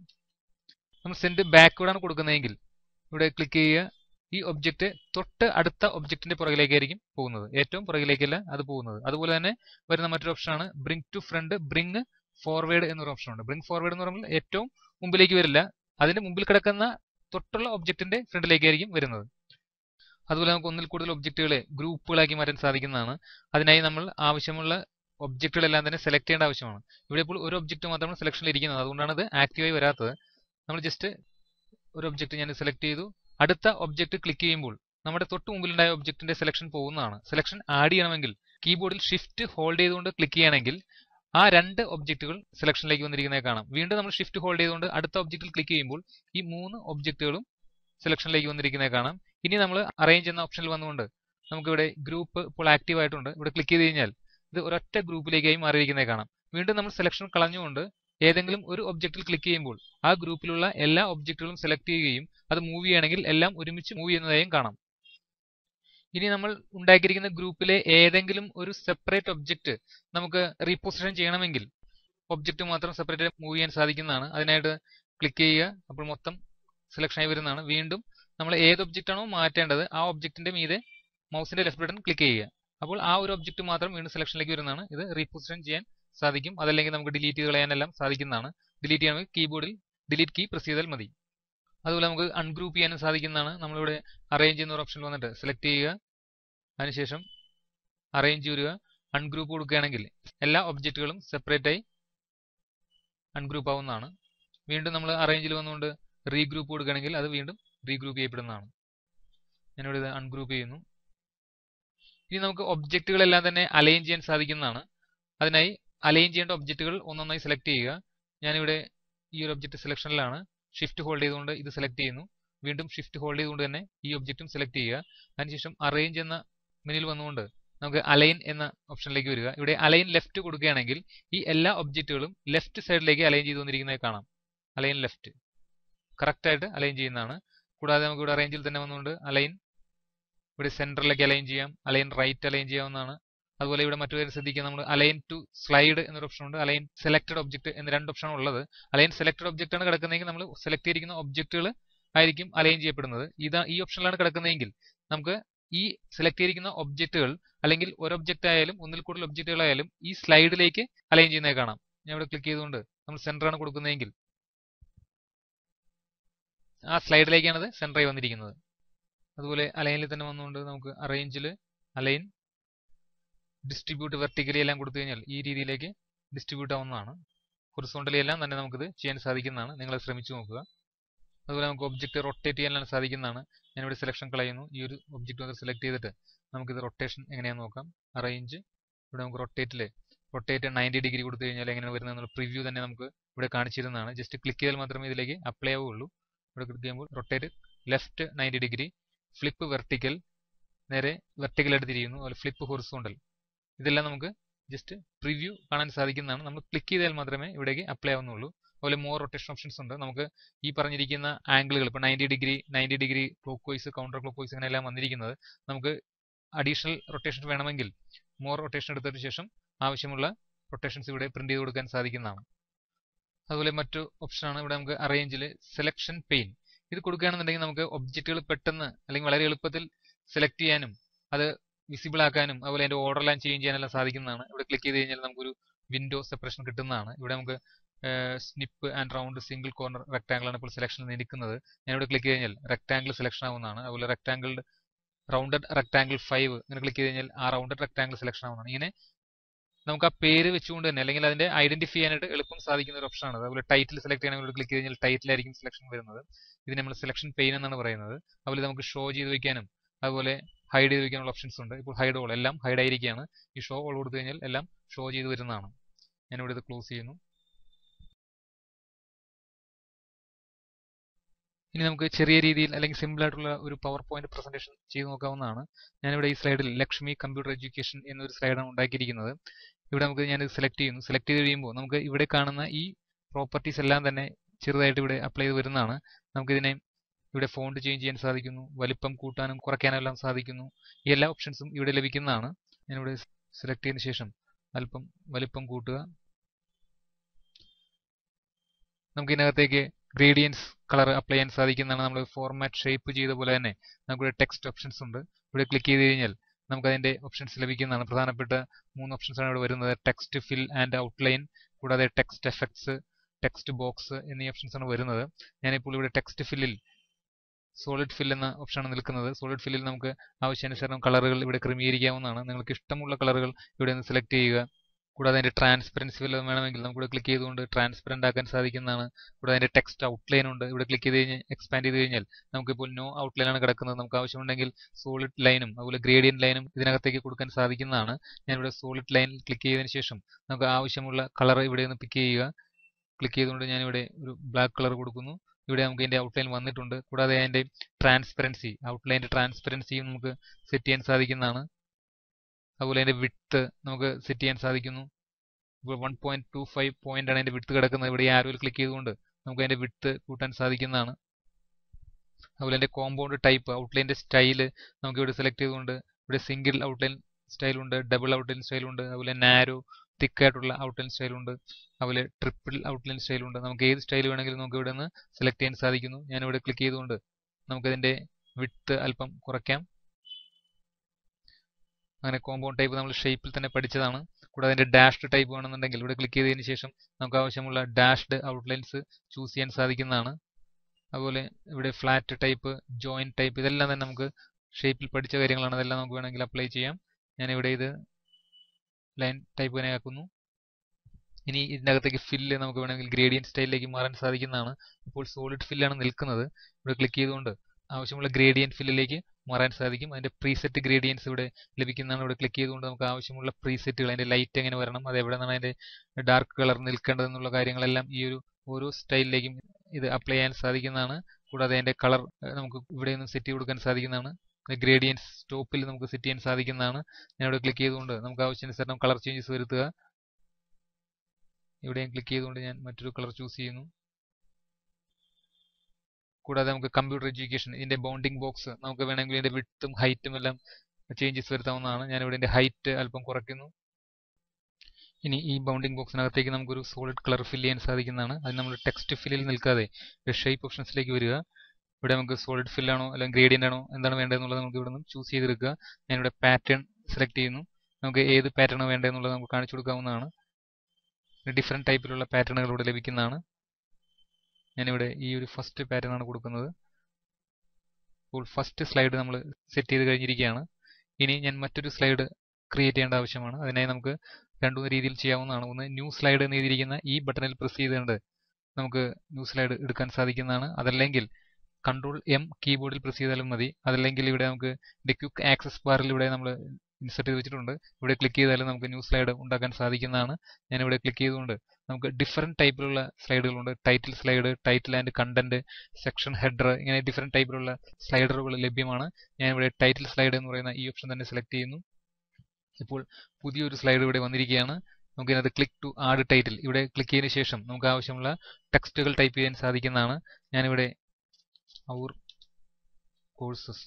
നമ്മൾ സെൻഡ് ബാക്ക്വേഡ് ആണ് കൊടുക്കുന്നതെങ്കിൽ ഇവിടെ ക്ലിക്ക് ചെയ്യുക ഈ ഒബ്ജക്റ്റ് തൊട്ട് അടുത്ത ഒബ്ജക്റ്റിന്റെ പുറകിലേക്കായിരിക്കും പോകുന്നത് ഏറ്റവും പുറകിലേക്കല്ല അത് പോകുന്നത് അതുപോലെ തന്നെ വരുന്ന മറ്റൊരു ഓപ്ഷനാണ് bring to front bring forward എന്നൊരു ഓപ്ഷൻ ഉണ്ട് ബ്രിങ് ഫോർവേഡ് എന്ന് പറയുമ്പോൾ ഏറ്റവും മുമ്പിലേക്ക് വരില്ല അതിന്റെ മുമ്പിൽ കിടക്കുന്ന തൊട്ടുള്ള ഒബ്ജക്റ്റിന്റെ ഫ്രണ്ടിലേക്കായിരിക്കും വരുന്നത് അതുപോലെ നമുക്ക് ഒന്നിൽ കൂടുതൽ ഒബ്ജക്റ്റുകളെ ഗ്രൂപ്പുകളാക്കി മാറ്റാൻ സാധിക്കുന്നതാണ് അതിനായി നമ്മൾ ആവശ്യമുള്ള ഒബ്ജക്റ്റുകളെല്ലാം തന്നെ സെലക്ട് ചെയ്യേണ്ട ആവശ്യമാണ് ഇവിടെ ഇപ്പോൾ ഒരു ഒബ്ജക്റ്റ് മാത്രമാണ് സെലക്ഷനിൽ ഇരിക്കുന്നത് അതുകൊണ്ടാണ് അത് ആക്റ്റീവായി വരാത്തത് നമ്മൾ ജസ്റ്റ് ഒരു ഒബ്ജക്റ്റ് ഞാൻ സെലക്ട് ചെയ്തു അടുത്ത ഒബ്ജക്റ്റ് ക്ലിക്ക് ചെയ്യുമ്പോൾ നമ്മുടെ തൊട്ട് മുമ്പിലുണ്ടായ ഒബ്ജക്റ്റിന്റെ സെലക്ഷൻ പോകുന്നതാണ് സെലക്ഷൻ ആഡ് ചെയ്യണമെങ്കിൽ കീബോർഡിൽ ഷിഫ്റ്റ് ഹോൾഡ് ചെയ്തുകൊണ്ട് ക്ലിക്ക് ചെയ്യണമെങ്കിൽ ആ രണ്ട് ഒബ്ജക്റ്റുകൾ സെലക്ഷനിലേക്ക് വന്നിരിക്കുന്നത് കാണാം വീണ്ടും നമ്മൾ ഷിഫ്റ്റ് ഹോൾഡ് ചെയ്തുകൊണ്ട് അടുത്ത ഒബ്ജക്റ്റിൽ ക്ലിക്ക് ചെയ്യുമ്പോൾ ഈ മൂന്ന് ഒബ്ജക്റ്റുകളും സെലക്ഷനിലേക്ക് വന്നിരിക്കുന്നത് കാണാം ഇനി നമ്മൾ അറേഞ്ച് എന്ന ഓപ്ഷനിൽ വന്നുകൊണ്ട് നമുക്കിവിടെ ഗ്രൂപ്പ് ഇപ്പോൾ ആക്റ്റീവ് ആയിട്ടുണ്ട് ഇവിടെ ക്ലിക്ക് ചെയ്ത് കഴിഞ്ഞാൽ ഇത് ഒരൊറ്റ ഗ്രൂപ്പിലേക്കായി മാറിയിരിക്കുന്നത് കാണാം വീണ്ടും നമ്മൾ സെലക്ഷൻ കളഞ്ഞുകൊണ്ട് ഏതെങ്കിലും ഒരു ഒബ്ജക്റ്റിൽ ക്ലിക്ക് ചെയ്യുമ്പോൾ ആ ഗ്രൂപ്പിലുള്ള എല്ലാ ഒബ്ജക്റ്റുകളും സെലക്ട് ചെയ്യുകയും അത് മൂവ് ചെയ്യണമെങ്കിൽ എല്ലാം ഒരുമിച്ച് മൂവ് ചെയ്യുന്നതായും കാണാം ഇനി നമ്മൾ ഉണ്ടാക്കിയിരിക്കുന്ന ഗ്രൂപ്പിലെ ഏതെങ്കിലും ഒരു സെപ്പറേറ്റ് ഒബ്ജക്റ്റ് നമുക്ക് റീപൊസിഷൻ ചെയ്യണമെങ്കിൽ ഒബ്ജക്റ്റ് മാത്രം സെപ്പറേറ്റ് മൂവ് ചെയ്യാൻ സാധിക്കുന്നതാണ് അതിനായിട്ട് ക്ലിക്ക് ചെയ്യുക അപ്പോൾ മൊത്തം സെലക്ഷൻ ആയി വരുന്നതാണ് വീണ്ടും നമ്മൾ ഏത് ഒബ്ജക്റ്റ് ആണോ മാറ്റേണ്ടത് ആ ഒബ്ജക്റ്റിന്റെ മീതെ മൗസിന്റെ ലെഫ്റ്റ് ബട്ടൺ ക്ലിക്ക് ചെയ്യുക അപ്പോൾ ആ ഒരു ഒബ്ജക്റ്റ് മാത്രം വീണ്ടും സെലക്ഷനിലേക്ക് വരുന്നതാണ് ഇത് റീപൊസിഷൻ ചെയ്യാൻ സാധിക്കും അതല്ലെങ്കിൽ നമുക്ക് ഡിലീറ്റ് ചെയ്ത് കളയാനെല്ലാം സാധിക്കുന്നതാണ് ഡിലീറ്റ് ചെയ്യാൻ കീബോർഡിൽ ഡിലീറ്റ് കീ പ്രസ് ചെയ്താൽ മതി അതുപോലെ നമുക്ക് അൺഗ്രൂപ്പ് ചെയ്യാനും സാധിക്കുന്നതാണ് നമ്മളിവിടെ അറേഞ്ച് എന്ന ഓപ്ഷനിൽ വന്നിട്ട് സെലക്ട് ചെയ്യുക അതിനുശേഷം അറേഞ്ച് വരിക അൺഗ്രൂപ്പ് കൊടുക്കുകയാണെങ്കിൽ എല്ലാ ഒബ്ജക്റ്റുകളും സെപ്പറേറ്റ് ആയി അൺഗ്രൂപ്പ് ആവുന്നതാണ് വീണ്ടും നമ്മൾ അറേഞ്ചിൽ വന്നുകൊണ്ട് റീഗ്രൂപ്പ് കൊടുക്കുകയാണെങ്കിൽ അത് വീണ്ടും റീഗ്രൂപ്പ് ചെയ്യപ്പെടുന്നതാണ് ഞാനിവിടെ ഇത് അൺഗ്രൂപ്പ് ചെയ്യുന്നു ഇനി നമുക്ക് ഒബ്ജക്റ്റുകളെല്ലാം തന്നെ അലൈൻ ചെയ്യാൻ സാധിക്കുന്നതാണ് അതിനായി അലൈൻ ചെയ്യേണ്ട ഒബ്ജക്റ്റുകൾ ഒന്നൊന്നായി സെലക്ട് ചെയ്യുക ഞാനിവിടെ ഈ ഒരു ഒബ്ജക്റ്റ് സെലക്ഷനിലാണ് ഷിഫ്റ്റ് ഹോൾഡ് ചെയ്തുകൊണ്ട് ഇത് സെലക്ട് ചെയ്യുന്നു വീണ്ടും ഷിഫ്റ്റ് ഹോൾഡ് ചെയ്തുകൊണ്ട് തന്നെ ഈ ഒബ്ജക്റ്റും സെലക്ട് ചെയ്യുക അതിനുശേഷം അറേഞ്ച് എന്ന മെനുവിൽ വന്നുകൊണ്ട് നമുക്ക് അലൈൻ എന്ന ഓപ്ഷനിലേക്ക് വരിക ഇവിടെ അലൈൻ ലെഫ്റ്റ് കൊടുക്കുകയാണെങ്കിൽ ഈ എല്ലാ ഒബ്ജക്റ്റുകളും ലെഫ്റ്റ് സൈഡിലേക്ക് അലൈൻ ചെയ്ത് വന്നിരിക്കുന്നത് കാണാം അലൈൻ ലെഫ്റ്റ് കറക്റ്റ് ആയിട്ട് അലൈൻ ചെയ്യുന്നതാണ് കൂടാതെ നമുക്ക് ഇവിടെ അറേഞ്ചിൽ തന്നെ വന്നുകൊണ്ട് അലൈൻ ഇവിടെ സെന്ററിലേക്ക് അലൈൻ ചെയ്യാം അലൈൻ റൈറ്റ് അലൈൻ ചെയ്യാവുന്നതാണ് അതുപോലെ ഇവിടെ മറ്റൊരു കാര്യം ശ്രദ്ധിക്കുക നമ്മൾ അലൈൻ ടു സ്ലൈഡ് എന്നൊരു ഓപ്ഷൻ ഉണ്ട് അലൈൻ സെലക്ടഡ് ഒബ്ജക്ട് എന്ന രണ്ട് ഓപ്ഷൻ ഉള്ളത് അലൈൻ സെലക്ടഡ് ഒബ്ജക്റ്റ് ആണ് കിടക്കുന്നതെങ്കിൽ നമ്മൾ സെലക്ട് ചെയ്തിരിക്കുന്ന ഒബ്ജക്റ്റുകൾ ആയിരിക്കും അലൈൻ ചെയ്യപ്പെടുന്നത് ഇതാ ഈ ഓപ്ഷനിലാണ് കിടക്കുന്നതെങ്കിൽ നമുക്ക് ഈ സെലക്ട് ചെയ്തിരിക്കുന്ന ഒബ്ജക്റ്റുകൾ അല്ലെങ്കിൽ ഒരു ഒബ്ജക്റ്റ് ആയാലും ഒന്നിൽ കൂടുതൽ ഒബ്ജക്റ്റുകളായാലും ഈ സ്ലൈഡിലേക്ക് അലൈൻ ചെയ്യുന്നത് കാണാം ഞാൻ ഇവിടെ ക്ലിക്ക് ചെയ്തുകൊണ്ട് നമ്മൾ സെന്റർ ആണ് കൊടുക്കുന്നതെങ്കിൽ ആ സ്ലൈഡിലേക്കാണ് അത് സെൻറ്ററായി വന്നിരിക്കുന്നത് അതുപോലെ അലൈനിൽ തന്നെ വന്നുകൊണ്ട് നമുക്ക് അറേഞ്ചിൽ അലൈൻ ഡിസ്ട്രിബ്യൂട്ട് വെർട്ടിക്കലി എല്ലാം കൊടുത്തു കഴിഞ്ഞാൽ ഈ രീതിയിലേക്ക് ഡിസ്ട്രിബ്യൂട്ട് ആവുന്നതാണ് ഹൊറിസോണ്ടലി എല്ലാം തന്നെ നമുക്കിത് ചെയ്യാൻ സാധിക്കുന്നതാണ് നിങ്ങൾ ശ്രമിച്ചു നോക്കുക അതുപോലെ നമുക്ക് ഒബ്ജക്റ്റ് റൊട്ടേറ്റ് ചെയ്യാൻ സാധിക്കുന്നതാണ് ഞാനിവിടെ സെലക്ഷൻ കളയുന്നു ഈ ഒരു ഒബ്ജക്റ്റ് ഒന്ന് സെലക്ട് ചെയ്തിട്ട് നമുക്കിത് റൊട്ടേഷൻ എങ്ങനെയാണെന്ന് നോക്കാം അറേഞ്ച് ഇവിടെ നമുക്ക് റൊട്ടേറ്റിൽ റൊട്ടേറ്റ് നയൻറ്റി ഡിഗ്രി കൊടുത്തു കഴിഞ്ഞാൽ എങ്ങനെയാണ് വരുന്നത് പ്രിവ്യൂ തന്നെ നമുക്ക് ഇവിടെ കാണിച്ചിരുന്നതാണ് ജസ്റ്റ് ക്ലിക്ക് ചെയ്താൽ മാത്രമേ ഇതിലേക്ക് അപ്ലൈ ആവുകയുള്ളൂ ഇവിടെ ക്ലിക്ക് ചെയ്യുമ്പോൾ rotate left ninety degree flip vertical നേരെ വെർട്ടിക്കൽ ആയിട്ട് തിരിയുന്നു അതുപോലെ ഫ്ലിപ്പ് ഹൊറിസോണ്ടൽ ഇതെല്ലാം നമുക്ക് ജസ്റ്റ് പ്രിവ്യൂ കാണാൻ സാധിക്കുന്നതാണ് നമ്മൾ ക്ലിക്ക് ചെയ്താൽ മാത്രമേ ഇവിടേക്ക് അപ്ലൈ ആവുന്നുള്ളൂ അതുപോലെ മോർ റൊട്ടേഷൻ ഓപ്ഷൻസ് ഉണ്ട് നമുക്ക് ഈ പറഞ്ഞിരിക്കുന്ന ആംഗിളുകൾ ഇപ്പോൾ ninety degree ninety degree clockwise counter clockwise അങ്ങനെ എല്ലാം വന്നിരിക്കുന്നത് നമുക്ക് അഡീഷണൽ റൊട്ടേഷൻ വേണമെങ്കിൽ മോർ റൊട്ടേഷൻ എടുത്തതിന് ശേഷം ആവശ്യമുള്ള റൊട്ടേഷൻസ് ഇവിടെ പ്രിന്റ് ചെയ്ത് കൊടുക്കാൻ സാധിക്കുന്നതാണ് അതുപോലെ മറ്റു ഓപ്ഷനാണ് ഇവിടെ നമുക്ക് അറേഞ്ചിൽ സെലക്ഷൻ പെയിൻ ഇത് കൊടുക്കുകയാണെന്നുണ്ടെങ്കിൽ നമുക്ക് ഒബ്ജക്റ്റുകൾ പെട്ടെന്ന് അല്ലെങ്കിൽ വളരെ എളുപ്പത്തിൽ സെലക്ട് ചെയ്യാനും അത് വിസിബിൾ ആക്കാനും അതുപോലെ അതിന്റെ ഓർഡറെല്ലാം ചേഞ്ച് ചെയ്യാനെല്ലാം സാധിക്കുന്നതാണ് ഇവിടെ ക്ലിക്ക് ചെയ്ത് കഴിഞ്ഞാൽ നമുക്കൊരു വിൻഡോ സെപ്പറേഷൻ കിട്ടുന്നതാണ് ഇവിടെ നമുക്ക് snip and round single corner rectangle ആണ് ഇപ്പോൾ സെലക്ഷൻ നിൽക്കുന്നത് ഞാൻ ഇവിടെ ക്ലിക്ക് കഴിഞ്ഞാൽ റെക്ടാംഗിൾ സെലക്ഷൻ ആവുന്നതാണ് അതുപോലെ റെക്ടാംഗിൾ റൗണ്ടഡ് റെക്ടാംഗിൾ ഫൈവ് ഇങ്ങനെ ക്ലിക്ക് ചെയ്ത് കഴിഞ്ഞാൽ ആ റൗണ്ടഡ് റെക്ടാംഗിൾ സെലക്ഷൻ ആവുന്നതാണ് ഇങ്ങനെ നമുക്ക് ആ പേര് വെച്ചുകൊണ്ട് തന്നെ അല്ലെങ്കിൽ അതിന്റെ ഐഡന്റിഫൈ ചെയ്യാനായിട്ട് എളുപ്പം സാധിക്കുന്ന ഒരു ഓപ്ഷനാണ് അതുപോലെ ടൈറ്റിൽ സെലക്ട് ചെയ്യണമെങ്കിൽ ക്ലിക്ക് ചെയ്ത് കഴിഞ്ഞാൽ ടൈറ്റിലായിരിക്കും സെലക്ഷൻ വരുന്നത് ഇതിന് നമ്മൾ സെലക്ഷൻ പെയിൻ എന്നാണ് പറയുന്നത് അതുപോലെ നമുക്ക് ഷോ ചെയ്ത് വെക്കാനും അതുപോലെ ഹൈഡ് ചെയ്ത് വെക്കാനുള്ള ഓപ്ഷൻസ് ഉണ്ട് ഇപ്പോൾ ഹൈഡ് ഓൾ എല്ലാം ഹൈഡ് ആയിരിക്കുകയാണ് ഈ ഷോ ഓൾ കൊടുത്തു കഴിഞ്ഞാൽ എല്ലാം ഷോ ചെയ്ത് വരുന്നതാണ് ഞാനിവിടെ ഇത് ക്ലോസ് ചെയ്യുന്നു ഇനി നമുക്ക് ചെറിയ രീതിയിൽ അല്ലെങ്കിൽ സിമ്പിൾ ആയിട്ടുള്ള ഒരു പവർ പോയിന്റ് പ്രസന്റേഷൻ ചെയ്ത് നോക്കാവുന്നതാണ് ഞാനിവിടെ ഈ സ്ലൈഡിൽ ലക്ഷ്മി കമ്പ്യൂട്ടർ എഡ്യൂക്കേഷൻ എന്നൊരു സ്ലൈഡാണ് ഉണ്ടാക്കിയിരിക്കുന്നത് ഇവിടെ നമുക്ക് ഞാൻ സെലക്ട് ചെയ്യുന്നു സെലക്ട് ചെയ്ത് കഴിയുമ്പോൾ നമുക്ക് ഇവിടെ കാണുന്ന ഈ പ്രോപ്പർട്ടീസ് എല്ലാം തന്നെ ചെറുതായിട്ട് ഇവിടെ അപ്ലൈ ചെയ്ത് വരുന്നതാണ് നമുക്കിതിനെ ഇവിടെ ഫോണ്ട് ചേഞ്ച് ചെയ്യാൻ സാധിക്കുന്നു വലിപ്പം കൂട്ടാനും കുറയ്ക്കാനും എല്ലാം സാധിക്കുന്നു ഈ എല്ലാ ഓപ്ഷൻസും ഇവിടെ ലഭിക്കുന്നതാണ് ഞാനിവിടെ സെലക്ട് ചെയ്തതിന് ശേഷം അല്പം വലിപ്പം കൂട്ടുക നമുക്ക് ഇതിനകത്തേക്ക് ഗ്രേഡിയൻസ് കളർ അപ്ലൈ ചെയ്യാൻ സാധിക്കുന്നതാണ് നമ്മൾ ഫോർമാറ്റ് ഷേപ്പ് ചെയ്ത പോലെ തന്നെ നമുക്കിവിടെ ടെക്സ്റ്റ് ഓപ്ഷൻസ് ഉണ്ട് ഇവിടെ ക്ലിക്ക് ചെയ്ത് കഴിഞ്ഞാൽ നമുക്ക് അതിന്റെ ഓപ്ഷൻസ് ലഭിക്കുന്നതാണ് പ്രധാനപ്പെട്ട മൂന്ന് ഓപ്ഷൻസ് ആണ് ഇവിടെ വരുന്നത് ടെക്സ്റ്റ് ഫിൽ ആൻഡ് ഔട്ട്ലൈൻ കൂടാതെ ടെക്സ്റ്റ് എഫക്ട്സ് ടെക്സ്റ്റ് ബോക്സ് എന്നീ ഓപ്ഷൻസ് ആണ് വരുന്നത് ഞാനിപ്പോൾ ഇവിടെ ടെക്സ്റ്റ് ഫില്ലിൽ സോളിഡ് ഫിൽ എന്ന ഓപ്ഷനാണ് നിൽക്കുന്നത് സോളിഡ് ഫില്ലിൽ നമുക്ക് ആവശ്യാനുസരണം കളറുകൾ ഇവിടെ ക്രമീകരിക്കാവുന്നതാണ് നിങ്ങൾക്ക് ഇഷ്ടമുള്ള കളറുകൾ ഇവിടെ നിന്ന് സെലക്ട് ചെയ്യുക കൂടാതെ അതിന്റെ ട്രാൻസ്പെറൻസി വല്ലതും വേണമെങ്കിൽ നമുക്ക് ഇവിടെ ക്ലിക്ക് ചെയ്തുകൊണ്ട് ട്രാൻസ്പെറന്റ് ആക്കാൻ സാധിക്കുന്നതാണ് കൂടാതെ അതിന്റെ ടെക്സ്റ്റ് ഔട്ട്ലൈൻ ഉണ്ട് ഇവിടെ ക്ലിക്ക് ചെയ്ത് കഴിഞ്ഞ് എക്സ്പാൻഡ് ചെയ്ത് കഴിഞ്ഞാൽ നമുക്കിപ്പോൾ നോ ഔട്ട്ലൈൻ ആണ് കിടക്കുന്നത് നമുക്ക് ആവശ്യമുണ്ടെങ്കിൽ സോളിഡ് ലൈനും അതുപോലെ ഗ്രേഡിയൻ ലൈനും ഇതിനകത്തേക്ക് കൊടുക്കാൻ സാധിക്കുന്നതാണ് ഞാൻ ഇവിടെ സോളിഡ് ലൈൻ ക്ലിക്ക് ചെയ്തതിന് ശേഷം നമുക്ക് ആവശ്യമുള്ള കളർ ഇവിടെ നിന്ന് പിക്ക് ചെയ്യുക ക്ലിക്ക് ചെയ്തുകൊണ്ട് ഞാനിവിടെ ഒരു ബ്ലാക്ക് കളർ കൊടുക്കുന്നു ഇവിടെ നമുക്ക് ഇതിന്റെ ഔട്ട്ലൈൻ വന്നിട്ടുണ്ട് കൂടാതെ അതിന്റെ ട്രാൻസ്പെറൻസി ഔട്ട്ലൈൻ്റെ ട്രാൻസ്പെറൻസിയും നമുക്ക് സെറ്റ് ചെയ്യാൻ സാധിക്കുന്നതാണ് അതുപോലെ അതിന്റെ വിട്ത് നമുക്ക് സെറ്റ് ചെയ്യാൻ സാധിക്കുന്നു ഇപ്പോൾ one point two five point ആണ് അതിന്റെ വിട്ത് കിടക്കുന്നത് ഇവിടെ ആരോയിൽ ക്ലിക്ക് ചെയ്തുകൊണ്ട് നമുക്ക് അതിന്റെ വിട്ത് കൂട്ടാൻ സാധിക്കുന്നതാണ് അതുപോലെ അതിന്റെ കോമ്പൗണ്ട് ടൈപ്പ് ഔട്ട്ലൈൻ്റെ സ്റ്റൈല് നമുക്ക് ഇവിടെ സെലക്ട് ചെയ്തുകൊണ്ട് ഇവിടെ സിംഗിൾ ഔട്ട്ലൈൻ സ്റ്റൈൽ ഉണ്ട് ഡബിൾ ഔട്ട്ലൈൻ സ്റ്റൈൽ ഉണ്ട് അതുപോലെ നാരോ തിക്കായിട്ടുള്ള ഔട്ട്ലൈൻ സ്റ്റൈൽ ഉണ്ട് അതുപോലെ ട്രിപ്പിൾ ഔട്ട്ലൈൻ സ്റ്റൈൽ ഉണ്ട് നമുക്ക് ഏത് സ്റ്റൈൽ വേണമെങ്കിലും നമുക്ക് ഇവിടെ നിന്ന് സെലക്ട് ചെയ്യാൻ സാധിക്കുന്നു ഞാനിവിടെ ക്ലിക്ക് ചെയ്തുകൊണ്ട് നമുക്കതിന്റെ വിട്ത് അല്പം കുറയ്ക്കാം അങ്ങനെ കോമ്പൗണ്ട് ടൈപ്പ് നമ്മൾ ഷേപ്പിൽ തന്നെ പഠിച്ചതാണ് കൂടാതെ അതിന്റെ ഡാഷ്ഡ് ടൈപ്പ് വേണമെന്നുണ്ടെങ്കിൽ ഇവിടെ ക്ലിക്ക് ചെയ്തതിന് ശേഷം നമുക്ക് ആവശ്യമുള്ള ഡാഷ്ഡ് ഔട്ട്ലൈൻസ് ചൂസ് ചെയ്യാൻ സാധിക്കുന്നതാണ് അതുപോലെ ഇവിടെ ഫ്ലാറ്റ് ടൈപ്പ് ജോയിന്റ് ടൈപ്പ് ഇതെല്ലാം തന്നെ നമുക്ക് ഷേപ്പിൽ പഠിച്ച കാര്യങ്ങളാണ് അതെല്ലാം നമുക്ക് വേണമെങ്കിൽ അപ്ലൈ ചെയ്യാം ഞാനിവിടെ ഇത് ലൈൻ ടൈപ്പ് തന്നെ ആക്കുന്നു ഇനി ഇതിനകത്തേക്ക് ഫില്ല് നമുക്ക് വേണമെങ്കിൽ ഗ്രേഡിയൻ സ്റ്റൈലിലേക്ക് മാറാൻ സാധിക്കുന്നതാണ് ഇപ്പോൾ സോളിഡ് ഫില്ലാണ് നിൽക്കുന്നത് ഇവിടെ ക്ലിക്ക് ചെയ്തുകൊണ്ട് ആവശ്യമുള്ള ഗ്രേഡിയൻ ഫില്ലിലേക്ക് മാറാൻ സാധിക്കും അതിന്റെ പ്രീസെറ്റ് ഗ്രേഡിയൻസ് ഇവിടെ ലഭിക്കുന്നതാണ് ഇവിടെ ക്ലിക്ക് ചെയ്തുകൊണ്ട് നമുക്ക് ആവശ്യമുള്ള പ്രീസെറ്റുകൾ അതിന്റെ ലൈറ്റ് എങ്ങനെ വരണം അത് എവിടെ നിന്നാണ് അതിന്റെ ഡാർക്ക് കളർ നിൽക്കേണ്ടതെന്നുള്ള കാര്യങ്ങളെല്ലാം ഈ ഒരു ഓരോ സ്റ്റൈലിലേക്കും ഇത് അപ്ലൈ ചെയ്യാൻ സാധിക്കുന്നതാണ് കൂടാതെ അതിന്റെ കളർ നമുക്ക് ഇവിടെ നിന്ന് സെറ്റ് ചെയ്ത് കൊടുക്കാൻ സാധിക്കുന്നതാണ് ഗ്രേഡിയൻസ് സ്റ്റോപ്പിൽ നമുക്ക് സെറ്റ് ചെയ്യാൻ സാധിക്കുന്നതാണ് ഞാൻ ഇവിടെ ക്ലിക്ക് ചെയ്തുകൊണ്ട് നമുക്ക് ആവശ്യാനുസരണം കളർ ചേഞ്ചസ് വരുത്തുക ഇവിടെ ക്ലിക്ക് ചെയ്തുകൊണ്ട് ഞാൻ മറ്റൊരു കളർ ചൂസ് ചെയ്യുന്നു കൂടാതെ നമുക്ക് കമ്പ്യൂട്ടർ എഡ്യൂക്കേഷൻ ഇതിന്റെ ബൗണ്ടിങ് ബോക്സ് നമുക്ക് വേണമെങ്കിൽ ഇതിന്റെ വിട്ടും ഹൈറ്റും എല്ലാം ചേഞ്ചസ് വരുത്താവുന്നതാണ് ഞാൻ ഇവിടെ ഇതിന്റെ ഹൈറ്റ് അല്പം കുറയ്ക്കുന്നു ഇനി ഈ ബൗണ്ടിങ് ബോക്സിനകത്തേക്ക് നമുക്കൊരു സോളിഡ് കളർ ഫിൽ ചെയ്യാൻ സാധിക്കുന്നതാണ് അത് നമ്മൾ ടെക്സ്റ്റ് ഫില്ലിൽ നിൽക്കാതെ ഷേപ്പ് ഓപ്ഷൻസിലേക്ക് വരിക ഇവിടെ നമുക്ക് സോളിഡ് ഫിൽ ആണോ അല്ലെങ്കിൽ ഗ്രേഡിയന്റ് ആണോ എന്താണ് വേണ്ടതെന്നുള്ളത് നമുക്ക് ഇവിടെ നിന്ന് ചൂസ് ചെയ്തെടുക്കുക ഞാനിവിടെ പാറ്റേൺ സെലക്ട് ചെയ്യുന്നു നമുക്ക് ഏത് പാറ്റേൺ വേണ്ടതെന്നുള്ളത് നമുക്ക് കാണിച്ചു കൊടുക്കാവുന്നതാണ് ഡിഫറെന്റ് ടൈപ്പിലുള്ള പാറ്റേണുകൾ ഇവിടെ ലഭിക്കുന്നതാണ് ഞാനിവിടെ ഈ ഒരു ഫസ്റ്റ് പാറ്റേൺ ആണ് കൊടുക്കുന്നത് ഇപ്പോൾ ഫസ്റ്റ് സ്ലൈഡ് നമ്മൾ സെറ്റ് ചെയ്ത് കഴിഞ്ഞിരിക്കുകയാണ് ഇനി ഞാൻ മറ്റൊരു സ്ലൈഡ് ക്രിയേറ്റ് ചെയ്യേണ്ട ആവശ്യമാണ് അതിനായി നമുക്ക് രണ്ടു മൂന്ന് രീതിയിൽ ചെയ്യാവുന്നതാണ് ഒന്ന് ന്യൂ സ്ലൈഡ് എന്ന് എഴുതിയിരിക്കുന്ന ഈ ബട്ടണിൽ പ്രസ് ചെയ്തുകൊണ്ട് നമുക്ക് ന്യൂ സ്ലൈഡ് എടുക്കാൻ സാധിക്കുന്നതാണ് അതല്ലെങ്കിൽ കൺട്രോൾ എം കീബോർഡിൽ പ്രസ് ചെയ്താലും മതി അതല്ലെങ്കിൽ ഇവിടെ നമുക്ക് ഇതിന്റെ ക്വിക്ക് ആക്സസ് ബാറിൽ ഇവിടെ നമ്മൾ ഇൻസെർട്ട് ചെയ്ത് വെച്ചിട്ടുണ്ട് ഇവിടെ ക്ലിക്ക് ചെയ്താലും നമുക്ക് ന്യൂ സ്ലൈഡ് ഉണ്ടാക്കാൻ സാധിക്കുന്നതാണ് ഞാൻ ഇവിടെ ക്ലിക്ക് ചെയ്തുകൊണ്ട് നമുക്ക് ഡിഫറെന്റ് ടൈപ്പിലുള്ള സ്ലൈഡുകളുണ്ട് title slide title and content section header ഇങ്ങനെ ഡിഫറെന്റ് ടൈപ്പിലുള്ള സ്ലൈഡറുകൾ ലഭ്യമാണ് ഞാൻ ഇവിടെ ടൈറ്റിൽ സ്ലൈഡ് എന്ന് പറയുന്ന ഈ ഓപ്ഷൻ തന്നെ സെലക്ട് ചെയ്യുന്നു ഇപ്പോൾ പുതിയൊരു സ്ലൈഡ് ഇവിടെ വന്നിരിക്കുകയാണ് നമുക്ക് ഇതിനകത്ത് ക്ലിക്ക് ടു ആഡ് ടൈറ്റിൽ ഇവിടെ ക്ലിക്ക് ചെയ്തതിനു ശേഷം നമുക്ക് ആവശ്യമുള്ള ടെക്സ്റ്റുകൾ ടൈപ്പ് ചെയ്യാൻ സാധിക്കുന്നതാണ് ഞാനിവിടെ അവർ കോഴ്സസ്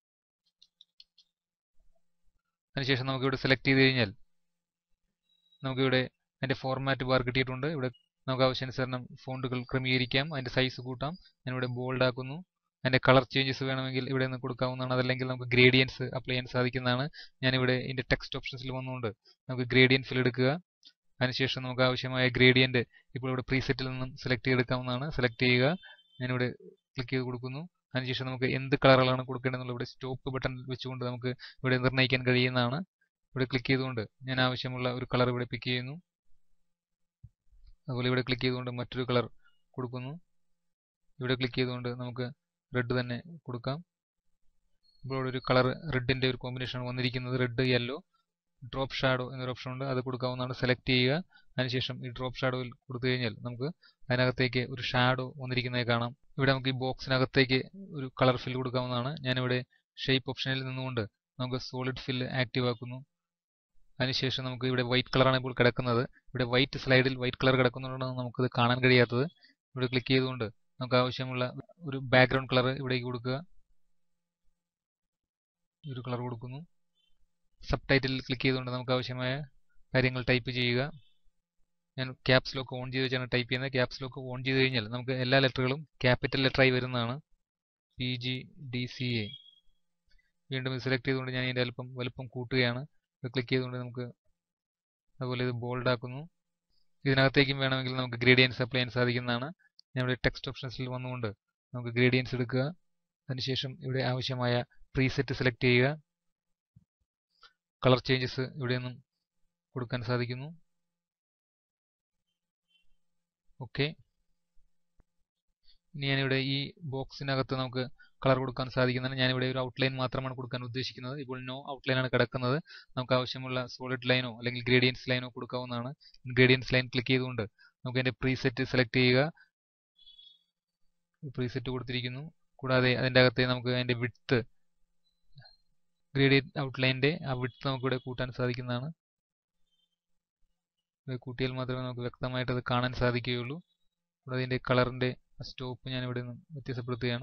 അതിനുശേഷം നമുക്ക് ഇവിടെ സെലക്ട് ചെയ്ത് കഴിഞ്ഞാൽ നമുക്കിവിടെ അതിന്റെ ഫോർമാറ്റ് ബാർ കിട്ടിയിട്ടുണ്ട് ഇവിടെ നമുക്ക് ആവശ്യാനുസരണം ഫോണ്ടുകൾ ക്രമീകരിക്കാം അതിന്റെ സൈസ് കൂട്ടാം ഞാനിവിടെ ബോൾഡ് ആക്കുന്നു അതിന്റെ കളർ ചേഞ്ചസ് വേണമെങ്കിൽ ഇവിടെ നിന്ന് കൊടുക്കാവുന്നതാണ് അതല്ലെങ്കിൽ നമുക്ക് ഗ്രേഡിയൻസ് അപ്ലൈ ചെയ്യാൻ സാധിക്കുന്നതാണ് ഞാനിവിടെ ഇതിന്റെ ടെക്സ്റ്റ് ഓപ്ഷൻസിൽ വന്നുകൊണ്ട് നമുക്ക് ഗ്രേഡിയൻ ഫിൽ എടുക്കുക അതിനുശേഷം നമുക്ക് ആവശ്യമായ ഗ്രേഡിയന്റ് ഇപ്പോൾ ഇവിടെ പ്രീസെറ്റിൽ നിന്നും സെലക്ട് ചെയ്തെടുക്കാവുന്നതാണ് സെലക്ട് ചെയ്യുക ഞാനിവിടെ ക്ലിക്ക് ചെയ്ത് കൊടുക്കുന്നു അതിനുശേഷം നമുക്ക് എന്ത് കളറുകളാണ് കൊടുക്കേണ്ടതെന്നുള്ള ഇവിടെ സ്റ്റോപ്പ് ബട്ടൺ വെച്ചുകൊണ്ട് നമുക്ക് ഇവിടെ നിർണ്ണയിക്കാൻ കഴിയുന്നതാണ് ഇവിടെ ക്ലിക്ക് ചെയ്തുകൊണ്ട് ഞാൻ ആവശ്യമുള്ള ഒരു കളർ ഇവിടെ പിക്ക് ചെയ്യുന്നു അതുപോലെ ഇവിടെ ക്ലിക്ക് ചെയ്തുകൊണ്ട് മറ്റൊരു കളർ കൊടുക്കുന്നു ഇവിടെ ക്ലിക്ക് ചെയ്തുകൊണ്ട് നമുക്ക് റെഡ് തന്നെ കൊടുക്കാം ഇപ്പോൾ ഇവിടെ ഒരു കളർ റെഡിന്റെ ഒരു കോമ്പിനേഷൻ വന്നിരിക്കുന്നത് റെഡ് യെല്ലോ ഡ്രോപ്പ് ഷാഡോ എന്നൊരു ഓപ്ഷൻ ഉണ്ട് അത് കൊടുക്കാവുന്നതാണ് സെലക്ട് ചെയ്യുക അതിനുശേഷം ഈ ഡ്രോപ്പ് ഷാഡോയിൽ കൊടുത്തു കഴിഞ്ഞാൽ നമുക്ക് അതിനകത്തേക്ക് ഒരു ഷാഡോ വന്നിരിക്കുന്നത് കാണാം ഇവിടെ നമുക്ക് ഈ ബോക്സിനകത്തേക്ക് ഒരു കളർ ഫിൽ കൊടുക്കാവുന്നതാണ് ഞാനിവിടെ ഷേപ്പ് ഓപ്ഷനിൽ നിന്നുകൊണ്ട് നമുക്ക് സോളിഡ് ഫിൽ ആക്റ്റീവ് ആക്കുന്നു അതിനുശേഷം നമുക്ക് ഇവിടെ വൈറ്റ് കളറാണ് ഇപ്പോൾ കിടക്കുന്നത് ഇവിടെ വൈറ്റ് സ്ലൈഡിൽ വൈറ്റ് കളർ കിടക്കുന്നതുകൊണ്ടാണ് നമുക്കത് കാണാൻ കഴിയാത്തത് ഇവിടെ ക്ലിക്ക് ചെയ്തുകൊണ്ട് നമുക്ക് ആവശ്യമുള്ള ഒരു ബാക്ക്ഗ്രൗണ്ട് കളർ ഇവിടേക്ക് കൊടുക്കുക ഒരു കളർ കൊടുക്കുന്നു സബ് ടൈറ്റിൽ ക്ലിക്ക് ചെയ്തുകൊണ്ട് നമുക്ക് ആവശ്യമായ കാര്യങ്ങൾ ടൈപ്പ് ചെയ്യുക ഞാൻ ക്യാപ്സ് ലോക്ക് ഓൺ ചെയ്ത് വെച്ചാണ് ടൈപ്പ് ചെയ്യുന്നത് ക്യാപ്സ് ലോക്ക് ഓൺ ചെയ്ത് കഴിഞ്ഞാൽ നമുക്ക് എല്ലാ ലെറ്ററുകളും ക്യാപിറ്റൽ ലെറ്ററായി വരുന്നതാണ് P G D C A വീണ്ടും ഇത് സെലക്ട് ചെയ്തുകൊണ്ട് ഞാൻ ഇതിൻ്റെ അല്പം വലുപ്പം കൂട്ടുകയാണ് ഇത് ക്ലിക്ക് ചെയ്തുകൊണ്ട് നമുക്ക് അതുപോലെ ഇത് ബോൾഡ് ആക്കുന്നു ഇതിനകത്തേക്കും വേണമെങ്കിൽ നമുക്ക് ഗ്രേഡിയൻസ് അപ്ലൈ ചെയ്യാൻ സാധിക്കുന്നതാണ് ഞാൻ ഇവിടെ ടെക്സ്റ്റ് ഓപ്ഷൻസിൽ വന്നുകൊണ്ട് നമുക്ക് ഗ്രേഡിയൻസ് എടുക്കുക അതിനുശേഷം ഇവിടെ ആവശ്യമായ പ്രീസെറ്റ് സെലക്ട് ചെയ്യുക കളർ ചേഞ്ചസ് ഇവിടെ നിന്നും കൊടുക്കാൻ സാധിക്കുന്നു ഓക്കെ ഇനി ഞാനിവിടെ ഈ ബോക്സിനകത്ത് നമുക്ക് കളർ കൊടുക്കാൻ സാധിക്കുന്നതാണ് ഞാനിവിടെ ഒരു ഔട്ട്ലൈൻ മാത്രമാണ് കൊടുക്കാൻ ഉദ്ദേശിക്കുന്നത് ഇപ്പോൾ നോ ഔട്ട്ലൈൻ ആണ് കിടക്കുന്നത് നമുക്ക് ആവശ്യമുള്ള സോളിഡ് ലൈനോ അല്ലെങ്കിൽ ഗ്രേഡിയൻസ് ലൈനോ കൊടുക്കാവുന്നതാണ് ഗ്രേഡിയൻസ് ലൈൻ ക്ലിക്ക് ചെയ്തുകൊണ്ട് നമുക്ക് അതിന്റെ പ്രീസെറ്റ് സെലക്ട് ചെയ്യുക പ്രീസെറ്റ് കൊടുത്തിരിക്കുന്നു കൂടാതെ അതിൻ്റെ അകത്തെ നമുക്ക് അതിന്റെ വിഡ്ത്ത് ഗ്രേഡിയൻ ഔട്ട്ലൈൻ്റെ ആ വിഡ്ത്ത് നമുക്കിവിടെ കൂട്ടാൻ സാധിക്കുന്നതാണ് കൂട്ടിയാൽ മാത്രമേ നമുക്ക് വ്യക്തമായിട്ട് അത് കാണാൻ സാധിക്കുകയുള്ളൂ കൂടാതെ അതിൻ്റെ കളറിൻ്റെ സ്റ്റോപ്പ് ഞാൻ ഇവിടെ നിന്ന് വ്യത്യാസപ്പെടുത്തുകയാണ്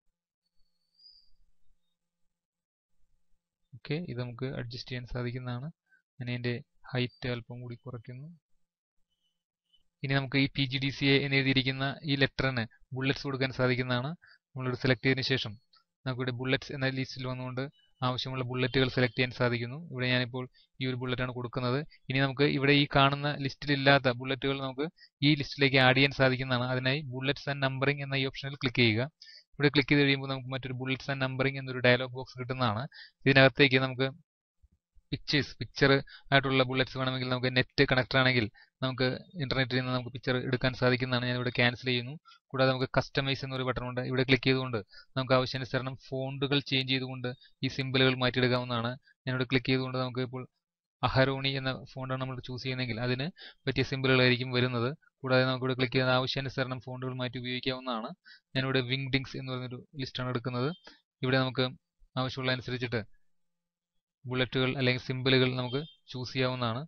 ഓക്കെ ഇത് നമുക്ക് അഡ്ജസ്റ്റ് ചെയ്യാൻ സാധിക്കുന്നതാണ് ഞാൻ അതിൻ്റെ ഹൈറ്റ് അല്പം കൂടി കുറയ്ക്കുന്നു ഇനി നമുക്ക് ഈ P G D C A എന്ന് എഴുതിയിരിക്കുന്ന ഈ ലെറ്ററിന് ബുള്ളറ്റ്സ് കൊടുക്കാൻ സാധിക്കുന്നതാണ് നമ്മളിവിടെ സെലക്ട് ചെയ്തതിനു ശേഷം നമുക്കിവിടെ ബുള്ളറ്റ്സ് എന്ന ലിസ്റ്റിൽ വന്നുകൊണ്ട് ആവശ്യമുള്ള ബുള്ളറ്റുകൾ സെലക്ട് ചെയ്യാൻ സാധിക്കുന്നു ഇവിടെ ഞാനിപ്പോൾ ഈ ഒരു ബുള്ളറ്റാണ് കൊടുക്കുന്നത് ഇനി നമുക്ക് ഇവിടെ ഈ കാണുന്ന ലിസ്റ്റിലില്ലാത്ത ബുള്ളറ്റുകൾ നമുക്ക് ഈ ലിസ്റ്റിലേക്ക് ആഡ് ചെയ്യാൻ സാധിക്കുന്നതാണ് അതിനായി ബുള്ളറ്റ്സ് ആൻഡ് നമ്പറിംഗ് എന്ന ഈ ഓപ്ഷനിൽ ക്ലിക്ക് ചെയ്യുക ഇവിടെ ക്ലിക്ക് ചെയ്ത് കഴിയുമ്പോൾ നമുക്ക് മറ്റൊരു ബുള്ളറ്റ്സ് ആൻഡ് നമ്പറിംഗ് എന്നൊരു ഡയലോഗ് ബോക്സ് കിട്ടുന്നതാണ് ഇതിനകത്തേക്ക് നമുക്ക് പിക്ചേഴ്സ് പിക്ചർ ആയിട്ടുള്ള ബുള്ളറ്റ്സ് വേണമെങ്കിൽ നമുക്ക് നെറ്റ് കണക്ടർ ആണെങ്കിൽ നമുക്ക് ഇന്റർനെറ്റിൽ നിന്ന് നമുക്ക് പിക്ചർ എടുക്കാൻ സാധിക്കുന്നതാണ് ഞാൻ ഇവിടെ ക്യാൻസൽ ചെയ്യുന്നു കൂടാതെ നമുക്ക് കസ്റ്റമൈസ് എന്നൊരു ബട്ടൺ ഉണ്ട് ഇവിടെ ക്ലിക്ക് ചെയ്തുകൊണ്ട് നമുക്ക് ആവശ്യാനുസരണം ഫോണ്ടുകൾ ചേഞ്ച് ചെയ്തുകൊണ്ട് ഈ സിമ്പിളുകൾ മാറ്റിയെടുക്കാവുന്നതാണ് ഞാനിവിടെ ക്ലിക്ക് ചെയ്തുകൊണ്ട് നമുക്ക് ഇപ്പോൾ അഹരോണി എന്ന ഫോണ്ടാണ് നമ്മൾ ചൂസ് ചെയ്യുന്നതെങ്കിൽ അതിന് പറ്റിയ സിമ്പിളുകളായിരിക്കും വരുന്നത് കൂടാതെ നമുക്കിവിടെ ക്ലിക്ക് ചെയ്ത് ആവശ്യാനുസരണം ഫോണ്ടുകൾ മാറ്റി ഉപയോഗിക്കാവുന്നതാണ് ഞാനിവിടെ വിങ്ഡിങ്സ് എന്ന് പറയുന്നൊരു ലിസ്റ്റാണ് എടുക്കുന്നത് ഇവിടെ നമുക്ക് ആവശ്യമുള്ള അനുസരിച്ചിട്ട് ബുള്ളറ്റുകൾ അല്ലെങ്കിൽ സിമ്പിളുകൾ നമുക്ക് ചൂസ് ചെയ്യാവുന്നതാണ്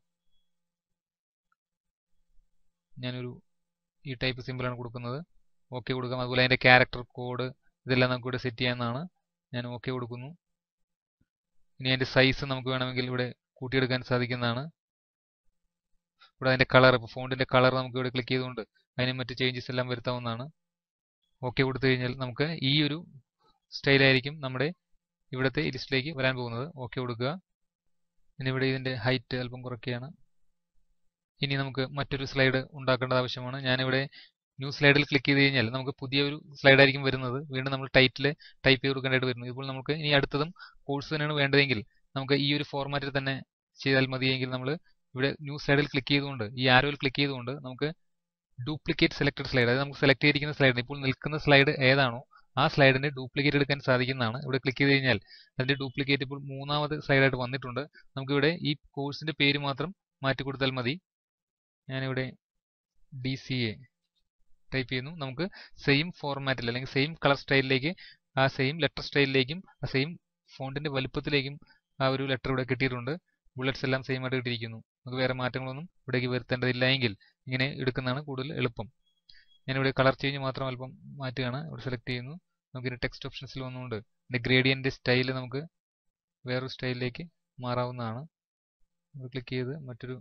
ഞാനൊരു ഈ ടൈപ്പ് സിമ്പിളാണ് കൊടുക്കുന്നത് ഓക്കെ കൊടുക്കാം അതുപോലെ അതിൻ്റെ ക്യാരക്ടർ കോഡ് ഇതെല്ലാം നമുക്ക് ഇവിടെ സെറ്റ് ചെയ്യാവുന്നതാണ് ഞാൻ ഓക്കെ കൊടുക്കുന്നു ഇനി അതിൻ്റെ സൈസ് നമുക്ക് വേണമെങ്കിൽ ഇവിടെ കൂട്ടിയെടുക്കാൻ സാധിക്കുന്നതാണ് ഇവിടെ അതിൻ്റെ കളർ ഇപ്പോൾ ഫോണ്ടിൻ്റെ കളർ നമുക്ക് ഇവിടെ ക്ലിക്ക് ചെയ്തുകൊണ്ട് അതിന് മറ്റ് ചേഞ്ചസ് എല്ലാം വരുത്താവുന്നതാണ് ഓക്കെ കൊടുത്തു കഴിഞ്ഞാൽ നമുക്ക് ഈ ഒരു സ്റ്റൈലായിരിക്കും നമ്മുടെ ഇവിടുത്തെ ലിസ്റ്റിലേക്ക് വരാൻ പോകുന്നത് ഓക്കെ കൊടുക്കുക ഇനി ഇവിടെ ഇതിൻ്റെ ഹൈറ്റ് അല്പം കുറയ്ക്കുകയാണ് ഇനി നമുക്ക് മറ്റൊരു സ്ലൈഡ് ഉണ്ടാക്കേണ്ടത് ആവശ്യമാണ് ഞാനിവിടെ ന്യൂ സ്ലൈഡിൽ ക്ലിക്ക് ചെയ്ത് കഴിഞ്ഞാൽ നമുക്ക് പുതിയൊരു സ്ലൈഡായിരിക്കും വരുന്നത് വീണ്ടും നമ്മൾ ടൈറ്റിൽ ടൈപ്പ് ചെയ്ത് കൊടുക്കേണ്ടതായിട്ട് വരുന്നു ഇപ്പോൾ നമുക്ക് ഇനി അടുത്തതും കോഴ്സ് തന്നെയാണ് വേണ്ടതെങ്കിൽ നമുക്ക് ഈ ഒരു ഫോർമാറ്റിൽ തന്നെ ചെയ്താൽ മതിയെങ്കിൽ നമ്മൾ ഇവിടെ ന്യൂ സ്ലൈഡിൽ ക്ലിക്ക് ചെയ്തുകൊണ്ട് ഈ ആരോയിൽ ക്ലിക്ക് ചെയ്തുകൊണ്ട് നമുക്ക് ഡ്യൂപ്ലിക്കേറ്റ് സെലക്ടഡ് സ്ലൈഡ് അതായത് നമുക്ക് സെലക്ട് ചെയ്തിരിക്കുന്ന സ്ലൈഡ് ഇപ്പോൾ നിൽക്കുന്ന സ്ലൈഡ് ഏതാണോ ആ സ്ലൈഡിന്റെ ഡ്യൂപ്ലിക്കേറ്റ് എടുക്കാൻ സാധിക്കുന്നതാണ് ഇവിടെ ക്ലിക്ക് ചെയ്ത് കഴിഞ്ഞാൽ അതിന്റെ ഡ്യൂപ്ലിക്കേറ്റ് ഇപ്പോൾ മൂന്നാമത് സ്ലൈഡായിട്ട് വന്നിട്ടുണ്ട് നമുക്കിവിടെ ഈ കോഴ്സിന്റെ പേര് മാത്രം മാറ്റി കൊടുത്താൽ മതി ഞാനിവിടെ ഡി സി എ ടൈപ്പ് ചെയ്യുന്നു നമുക്ക് സെയിം ഫോർമാറ്റിൽ അല്ലെങ്കിൽ സെയിം കളർ സ്റ്റൈലിലേക്ക് ആ സെയിം ലെറ്റർ സ്റ്റൈലിലേക്കും ആ സെയിം ഫോണ്ടിന്റെ വലുപ്പത്തിലേക്കും ആ ഒരു ലെറ്റർ ഇവിടെ കിട്ടിയിട്ടുണ്ട് ബുള്ളറ്റ്സ് എല്ലാം സെയിം ആയിട്ട് കിട്ടിയിരിക്കുന്നു നമുക്ക് വേറെ മാറ്റങ്ങളൊന്നും ഇവിടേക്ക് വരുത്തേണ്ടതില്ല എങ്കിൽ ഇങ്ങനെ എടുക്കുന്നതാണ് കൂടുതൽ എളുപ്പം ഞാനിവിടെ കളർ ചേഞ്ച് മാത്രം അല്പം മാറ്റുകയാണ് ഇവിടെ സെലക്ട് ചെയ്യുന്നു നമുക്കിനി ടെക്സ്റ്റ് ഓപ്ഷൻസിൽ വന്നുകൊണ്ട് ഇതിന്റെ ഗ്രേഡിയന്റ് സ്റ്റൈൽ നമുക്ക് വേറൊരു സ്റ്റൈലിലേക്ക് മാറാവുന്നതാണ് ക്ലിക്ക് ചെയ്ത് മറ്റൊരു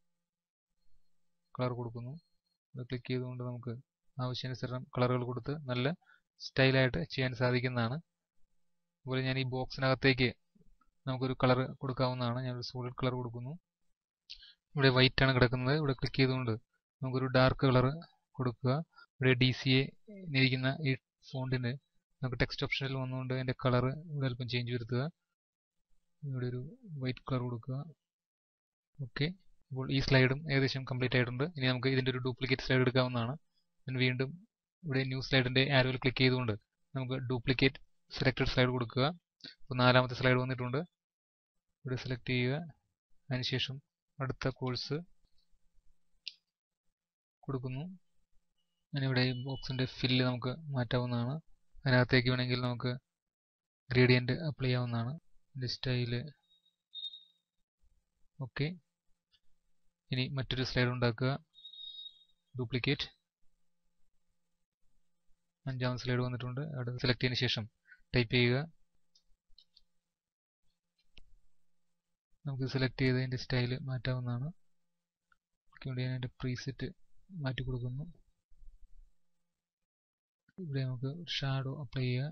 കളർ കൊടുക്കുന്നു ക്ലിക്ക് ചെയ്തുകൊണ്ട് നമുക്ക് ആവശ്യാനുസരണം കളറുകൾ കൊടുത്ത് നല്ല സ്റ്റൈലായിട്ട് ചെയ്യാൻ സാധിക്കുന്നതാണ് അതുപോലെ ഞാൻ ഈ ബോക്സിനകത്തേക്ക് നമുക്കൊരു കളർ കൊടുക്കാവുന്നതാണ് ഞാൻ ഒരു സോളിഡ് കളർ കൊടുക്കുന്നു ഇവിടെ വൈറ്റ് ആണ് കിടക്കുന്നത് ഇവിടെ ക്ലിക്ക് ചെയ്തുകൊണ്ട് നമുക്കൊരു ഡാർക്ക് കളർ കൊടുക്കുക ഇവിടെ ഡി സി എ ഇരിക്കുന്ന ഈ ഫോണ്ടിന് നമുക്ക് ടെക്സ്റ്റ് ഓപ്ഷനിൽ വന്നുകൊണ്ട് അതിന്റെ കളർ ഇവിടെ അല്പം ചേഞ്ച് വരുത്തുക ഇവിടെ ഒരു വൈറ്റ് കളർ കൊടുക്കുക ഓക്കെ അപ്പോൾ ഈ സ്ലൈഡും ഏകദേശം കംപ്ലീറ്റ് ആയിട്ടുണ്ട് ഇനി നമുക്ക് ഇതിന്റെ ഒരു ഡ്യൂപ്ലിക്കേറ്റ് സ്ലൈഡ് എടുക്കാവുന്നതാണ് ഞാൻ വീണ്ടും ഇവിടെ ന്യൂ സ്ലൈഡിന്റെ ആരോയിൽ ക്ലിക്ക് ചെയ്തുകൊണ്ട് നമുക്ക് ഡ്യൂപ്ലിക്കേറ്റ് സെലക്ടഡ് സ്ലൈഡ് കൊടുക്കുക അപ്പോൾ നാലാമത്തെ സ്ലൈഡ് വന്നിട്ടുണ്ട് ഇവിടെ സെലക്ട് ചെയ്യുക അതിനുശേഷം അടുത്ത കോഴ്സ് കൊടുക്കുന്നു ഞാനിവിടെ ഈ ബോക്സിന്റെ ഫില്ല് നമുക്ക് മാറ്റാവുന്നതാണ് അതിനകത്തേക്ക് വേണമെങ്കിൽ നമുക്ക് ഗ്രേഡിയന്റ് അപ്ലൈ ചെയ്യാവുന്നതാണ് ഇതിന്റെ സ്റ്റൈല് ഓക്കെ ഇനി മറ്റൊരു സ്ലൈഡ് ഉണ്ടാക്കുക ഡ്യൂപ്ലിക്കേറ്റ് അഞ്ചാമത്തെ സ്ലൈഡ് വന്നിട്ടുണ്ട് അവിടെ സെലക്ട് ചെയ്തതിനു ശേഷം ടൈപ്പ് ചെയ്യുക നമുക്ക് സെലക്ട് ചെയ്ത് അതിന്റെ സ്റ്റൈൽ മാറ്റാവുന്നതാണ് വേണ്ടി ഞാൻ അതിന്റെ പ്രീസെറ്റ് മാറ്റി കൊടുക്കുന്നു ഇവിടെ നമുക്ക് ഷാഡോ അപ്ലൈ ചെയ്യുക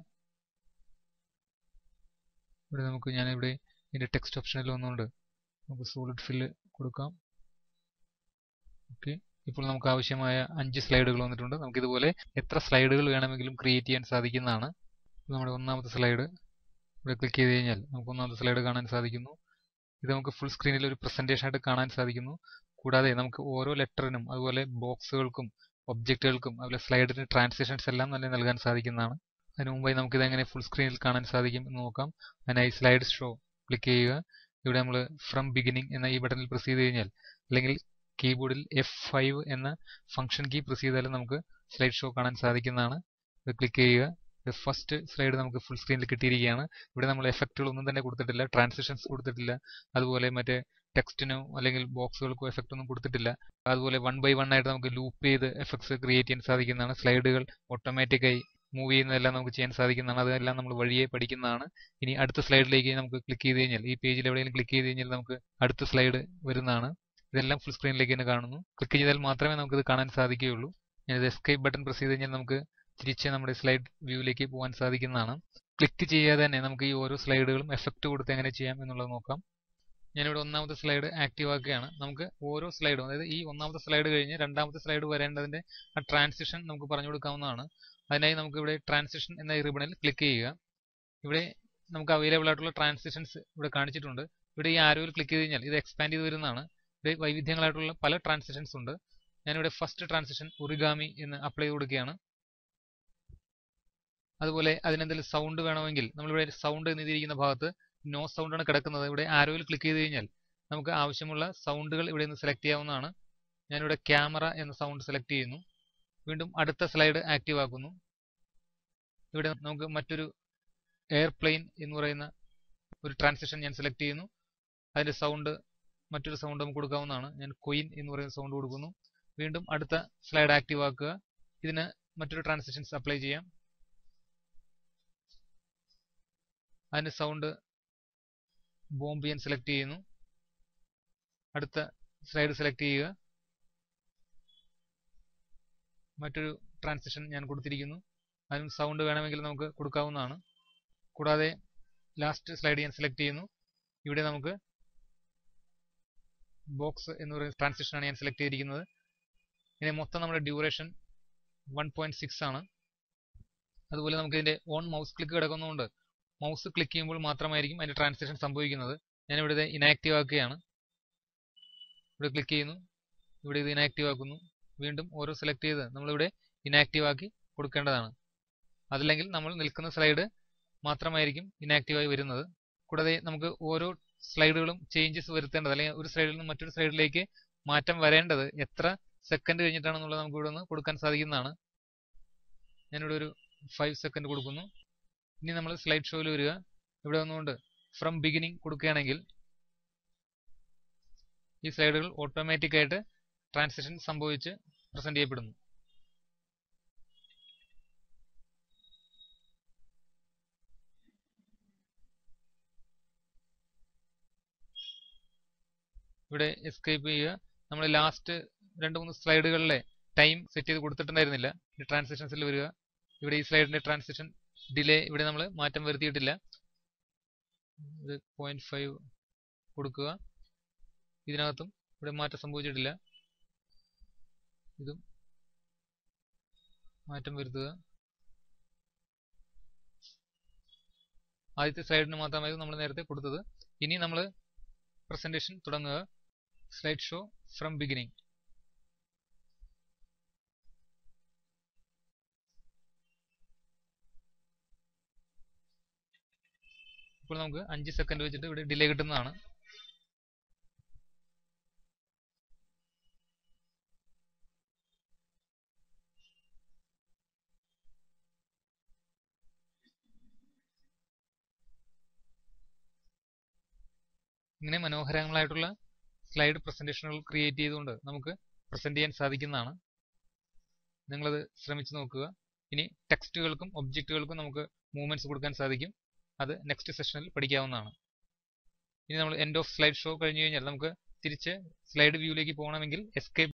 ഇവിടെ നമുക്ക് ഞാനിവിടെ ഇതിന്റെ ടെക്സ്റ്റ് ഓപ്ഷനിൽ വന്നുകൊണ്ട് നമുക്ക് സോളിഡ് ഫില്ല് കൊടുക്കാം ഓക്കെ ഇപ്പോൾ നമുക്ക് ആവശ്യമായ അഞ്ച് സ്ലൈഡുകൾ വന്നിട്ടുണ്ട് നമുക്ക് ഇതുപോലെ എത്ര സ്ലൈഡുകൾ വേണമെങ്കിലും ക്രിയേറ്റ് ചെയ്യാൻ സാധിക്കുന്നതാണ് നമ്മുടെ ഒന്നാമത്തെ സ്ലൈഡ് ഇവിടെ ക്ലിക്ക് ചെയ്ത് കഴിഞ്ഞാൽ നമുക്ക് ഒന്നാമത്തെ സ്ലൈഡ് കാണാൻ സാധിക്കുന്നു ഇത് നമുക്ക് ഫുൾ സ്ക്രീനിൽ ഒരു പ്രസന്റേഷൻ ആയിട്ട് കാണാൻ സാധിക്കുന്നു കൂടാതെ നമുക്ക് ഓരോ ലെറ്ററിനും അതുപോലെ ബോക്സുകൾക്കും ഒബ്ജക്റ്റുകൾക്കും അതുപോലെ സ്ലൈഡിന് ട്രാൻസിഷൻസ് എല്ലാം തന്നെ നൽകാൻ സാധിക്കുന്നതാണ് അതിന് മുമ്പായി നമുക്ക് ഇതെങ്ങനെ ഫുൾ സ്ക്രീനിൽ കാണാൻ സാധിക്കും എന്ന് നോക്കാം അതിനായി സ്ലൈഡ് ഷോ ക്ലിക്ക് ചെയ്യുക ഇവിടെ നമ്മൾ ഫ്രം ബിഗിനിങ് എന്ന ഈ ബട്ടണിൽ പ്രസ് ചെയ്ത് കഴിഞ്ഞാൽ അല്ലെങ്കിൽ കീബോർഡിൽ എഫ് ഫൈവ് എന്ന ഫംഗ്ഷൻ കീ പ്രസ് ചെയ്താലും നമുക്ക് സ്ലൈഡ് ഷോ കാണാൻ സാധിക്കുന്നതാണ് ഇത് ക്ലിക്ക് ചെയ്യുക ഫസ്റ്റ് സ്ലൈഡ് നമുക്ക് ഫുൾ സ്ക്രീനിൽ കിട്ടിയിരിക്കുകയാണ് ഇവിടെ നമ്മൾ എഫക്റ്റുകൾ ഒന്നും തന്നെ കൊടുത്തിട്ടില്ല ട്രാൻസിഷൻസ് കൊടുത്തിട്ടില്ല അതുപോലെ മറ്റേ ടെക്സ്റ്റിനോ അല്ലെങ്കിൽ ബോക്സുകൾക്കോ എഫക്റ്റ് ഒന്നും കൊടുത്തിട്ടില്ല അതുപോലെ വൺ ബൈ വൺ ആയിട്ട് നമുക്ക് ലൂപ്പ് ചെയ്ത് എഫക്ട്സ് ക്രിയേറ്റ് ചെയ്യാൻ സാധിക്കുന്നതാണ് സ്ലൈഡുകൾ ഓട്ടോമാറ്റിക്കായി മൂവ് ചെയ്യുന്നതെല്ലാം നമുക്ക് ചെയ്യാൻ സാധിക്കുന്നതാണ് അതെല്ലാം നമ്മൾ വഴിയെ പഠിക്കുന്നതാണ് ഇനി അടുത്ത സ്ലൈഡിലേക്ക് നമുക്ക് ക്ലിക്ക് ചെയ്ത് കഴിഞ്ഞാൽ ഈ പേജിൽ എവിടെയെങ്കിലും ക്ലിക്ക് ചെയ്ത് കഴിഞ്ഞാൽ നമുക്ക് അടുത്ത സ്ലൈഡ് വരുന്നതാണ് ഇതെല്ലാം ഫുൾ സ്ക്രീനിലേക്ക് തന്നെ കാണുന്നു ക്ലിക്ക് ചെയ്താൽ മാത്രമേ നമുക്കിത് കാണാൻ സാധിക്കുകയുള്ളൂ ഞാനിത് എസ്കേപ്പ് ബട്ടൺ പ്രസ് ചെയ്ത് കഴിഞ്ഞാൽ നമുക്ക് തിരിച്ച് നമ്മുടെ സ്ലൈഡ് വ്യൂവിലേക്ക് പോകാൻ സാധിക്കുന്നതാണ് ക്ലിക്ക് ചെയ്യാതെ തന്നെ നമുക്ക് ഈ ഓരോ സ്ലൈഡുകളും എഫക്റ്റ് കൊടുത്ത് എങ്ങനെ ചെയ്യാം എന്നുള്ളത് നോക്കാം ഞാനിവിടെ ഒന്നാമത്തെ സ്ലൈഡ് ആക്റ്റീവ് ആക്കുകയാണ് നമുക്ക് ഓരോ സ്ലൈഡും അതായത് ഈ ഒന്നാമത്തെ സ്ലൈഡ് കഴിഞ്ഞ് രണ്ടാമത്തെ സ്ലൈഡ് വരേണ്ടതിന്റെ ആ ട്രാൻസിഷൻ നമുക്ക് പറഞ്ഞു കൊടുക്കാവുന്നതാണ് അതിനായി നമുക്ക് ഇവിടെ ട്രാൻസിഷൻ എന്ന ഈ റിബണിൽ ക്ലിക്ക് ചെയ്യുക ഇവിടെ നമുക്ക് അവൈലബിൾ ആയിട്ടുള്ള ട്രാൻസിഷൻസ് ഇവിടെ കാണിച്ചിട്ടുണ്ട് ഇവിടെ ഈ ആരോയിൽ ക്ലിക്ക് ചെയ്ത് കഴിഞ്ഞാൽ ഇത് എക്സ്പാൻഡ് ചെയ്ത് വരുന്നതാണ് ഇത് വൈവിധ്യങ്ങളായിട്ടുള്ള പല ട്രാൻസിഷൻസ് ഉണ്ട് ഞാനിവിടെ ഫസ്റ്റ് ട്രാൻസിഷൻ ഉറിഗാമി എന്ന് അപ്ലൈ ചെയ്ത് കൊടുക്കുകയാണ് അതുപോലെ അതിനെന്തെങ്കിലും സൗണ്ട് വേണമെങ്കിൽ നമ്മളിവിടെ സൗണ്ട് എന്നിരിക്കുന്ന ഭാഗത്ത് നോ സൗണ്ട് ആണ് കിടക്കുന്നത് ഇവിടെ ആരോയിൽ ക്ലിക്ക് ചെയ്ത് കഴിഞ്ഞാൽ നമുക്ക് ആവശ്യമുള്ള സൗണ്ടുകൾ ഇവിടെ നിന്ന് സെലക്ട് ചെയ്യാവുന്നതാണ് ഞാനിവിടെ ക്യാമറ എന്ന സൗണ്ട് സെലക്ട് ചെയ്യുന്നു വീണ്ടും അടുത്ത സ്ലൈഡ് ആക്റ്റീവ് ആക്കുന്നു ഇവിടെ നമുക്ക് മറ്റൊരു എയർപ്ലെയിൻ എന്ന് പറയുന്ന ഒരു ട്രാൻസിഷൻ ഞാൻ സെലക്ട് ചെയ്യുന്നു അതിന്റെ സൗണ്ട് മറ്റൊരു സൗണ്ട് നമുക്ക് കൊടുക്കാവുന്നതാണ് ഞാൻ കൊയിൻ എന്ന് പറയുന്ന സൗണ്ട് കൊടുക്കുന്നു വീണ്ടും അടുത്ത സ്ലൈഡ് ആക്റ്റീവ് ആക്കുക ഇതിന് മറ്റൊരു ട്രാൻസിഷൻസ് അപ്ലൈ ചെയ്യാം അതിന്റെ സൗണ്ട് ബോംബിയൻ സെലക്ട് ചെയ്യുന്നു അടുത്ത സ്ലൈഡ് സെലക്ട് ചെയ്യുക മറ്റൊരു ട്രാൻസിഷൻ ഞാൻ കൊടുത്തിരിക്കുന്നു അതിനും സൗണ്ട് വേണമെങ്കിൽ നമുക്ക് കൊടുക്കാവുന്നതാണ് കൂടാതെ ലാസ്റ്റ് സ്ലൈഡ് ഞാൻ സെലക്ട് ചെയ്യുന്നു ഇവിടെ നമുക്ക് ബോക്സ് എന്ന് പറയുന്ന ട്രാൻസിഷനാണ് ഞാൻ സെലക്ട് ചെയ്തിരിക്കുന്നത് ഇനി മൊത്തം നമ്മുടെ ഡ്യൂറേഷൻ വൺ പോയിന്റ് സിക്സ് ആണ് അതുപോലെ നമുക്ക് ഇതിന്റെ ഓൺ മൗസ് ക്ലിക്ക് കിടക്കുന്നതുകൊണ്ട് മൗസ് ക്ലിക്ക് ചെയ്യുമ്പോൾ മാത്രമായിരിക്കും അതിന്റെ ട്രാൻസാക്ഷൻ സംഭവിക്കുന്നത് ഞാൻ ഇവിടെ ഇത് ഇനാക്റ്റീവ് ആക്കുകയാണ് ഇവിടെ ക്ലിക്ക് ചെയ്യുന്നു ഇവിടെ ഇത് ഇനാക്റ്റീവ് ആക്കുന്നു വീണ്ടും ഓരോ സെലക്ട് ചെയ്ത് നമ്മളിവിടെ ഇനാക്റ്റീവ് ആക്കി കൊടുക്കേണ്ടതാണ് അതല്ലെങ്കിൽ നമ്മൾ നിൽക്കുന്ന സ്ലൈഡ് മാത്രമായിരിക്കും ഇനാക്റ്റീവ് ആയി വരുന്നത് കൂടാതെ നമുക്ക് ഓരോ സ്ലൈഡുകളും ചേഞ്ചസ് വരുത്തേണ്ടത് അല്ലെങ്കിൽ ഒരു സൈഡിൽ നിന്ന് മറ്റൊരു സൈഡിലേക്ക് മാറ്റം വരേണ്ടത് എത്ര സെക്കൻഡ് കഴിഞ്ഞിട്ടാണെന്നുള്ളത് നമുക്ക് ഇവിടെ നിന്ന് കൊടുക്കാൻ സാധിക്കുന്നതാണ് ഞാനിവിടെ ഒരു ഫൈവ് സെക്കൻഡ് കൊടുക്കുന്നു ഇനി നമ്മൾ സ്ലൈഡ് ഷോയിൽ വരിക ഇവിടെ വന്നുകൊണ്ട് ഫ്രം ബിഗിനിങ് കൊടുക്കുകയാണെങ്കിൽ ഈ സ്ലൈഡുകൾ ഓട്ടോമാറ്റിക് ആയിട്ട് ട്രാൻസാക്ഷൻ സംഭവിച്ച് പ്രസന്റ് ചെയ്യപ്പെടുന്നു ഇവിടെ എസ്കേപ്പ് ചെയ്യുക നമ്മൾ ലാസ്റ്റ് രണ്ട് മൂന്ന് സ്ലൈഡുകളിലെ ടൈം സെറ്റ് ചെയ്ത് കൊടുത്തിട്ടുണ്ടായിരുന്നില്ല ട്രാൻസാക്ഷൻസിൽ വരിക ഇവിടെ ഈ സ്ലൈഡിന്റെ ട്രാൻസാക്ഷൻ ഡിലേ ഇവിടെ നമ്മൾ മാറ്റം വരുത്തിയിട്ടില്ല ഇത് പോയിന്റ് ഫൈവ് കൊടുക്കുക ഇതിനകത്തും ഇവിടെ മാറ്റം സംഭവിച്ചിട്ടില്ല ഇതും മാറ്റം വരുത്തുക ആദ്യത്തെ സ്ലൈഡിന് മാത്രമായിരുന്നു നമ്മൾ നേരത്തെ കൊടുത്തത് ഇനി നമ്മൾ പ്രസന്റേഷൻ തുടങ്ങുക സ്ലൈഡ് ഷോ ഫ്രം ബിഗിനിങ് ഇപ്പോൾ നമുക്ക് അഞ്ച് സെക്കൻഡ് വെച്ചിട്ട് ഇവിടെ ഡിലേ കിട്ടുന്നതാണ് ഇങ്ങനെ മനോഹരങ്ങളായിട്ടുള്ള സ്ലൈഡ് പ്രസന്റേഷനുകൾ ക്രിയേറ്റ് ചെയ്തുകൊണ്ട് നമുക്ക് പ്രസന്റ് ചെയ്യാൻ സാധിക്കുന്നതാണ് നിങ്ങളത് ശ്രമിച്ചു നോക്കുക ഇനി ടെക്സ്റ്റുകൾക്കും ഒബ്ജക്റ്റുകൾക്കും നമുക്ക് മൂവ്മെന്റ്സ് കൊടുക്കാൻ സാധിക്കും അത് നെക്സ്റ്റ് സെഷനിൽ പഠിക്കാവുന്നതാണ് ഇനി നമ്മൾ എൻഡ് ഓഫ് സ്ലൈഡ് ഷോ കഴിഞ്ഞു കഴിഞ്ഞാൽ നമുക്ക് തിരിച്ച് സ്ലൈഡ് വ്യൂയിലേക്ക് പോകണമെങ്കിൽ എസ്കേപ്പ്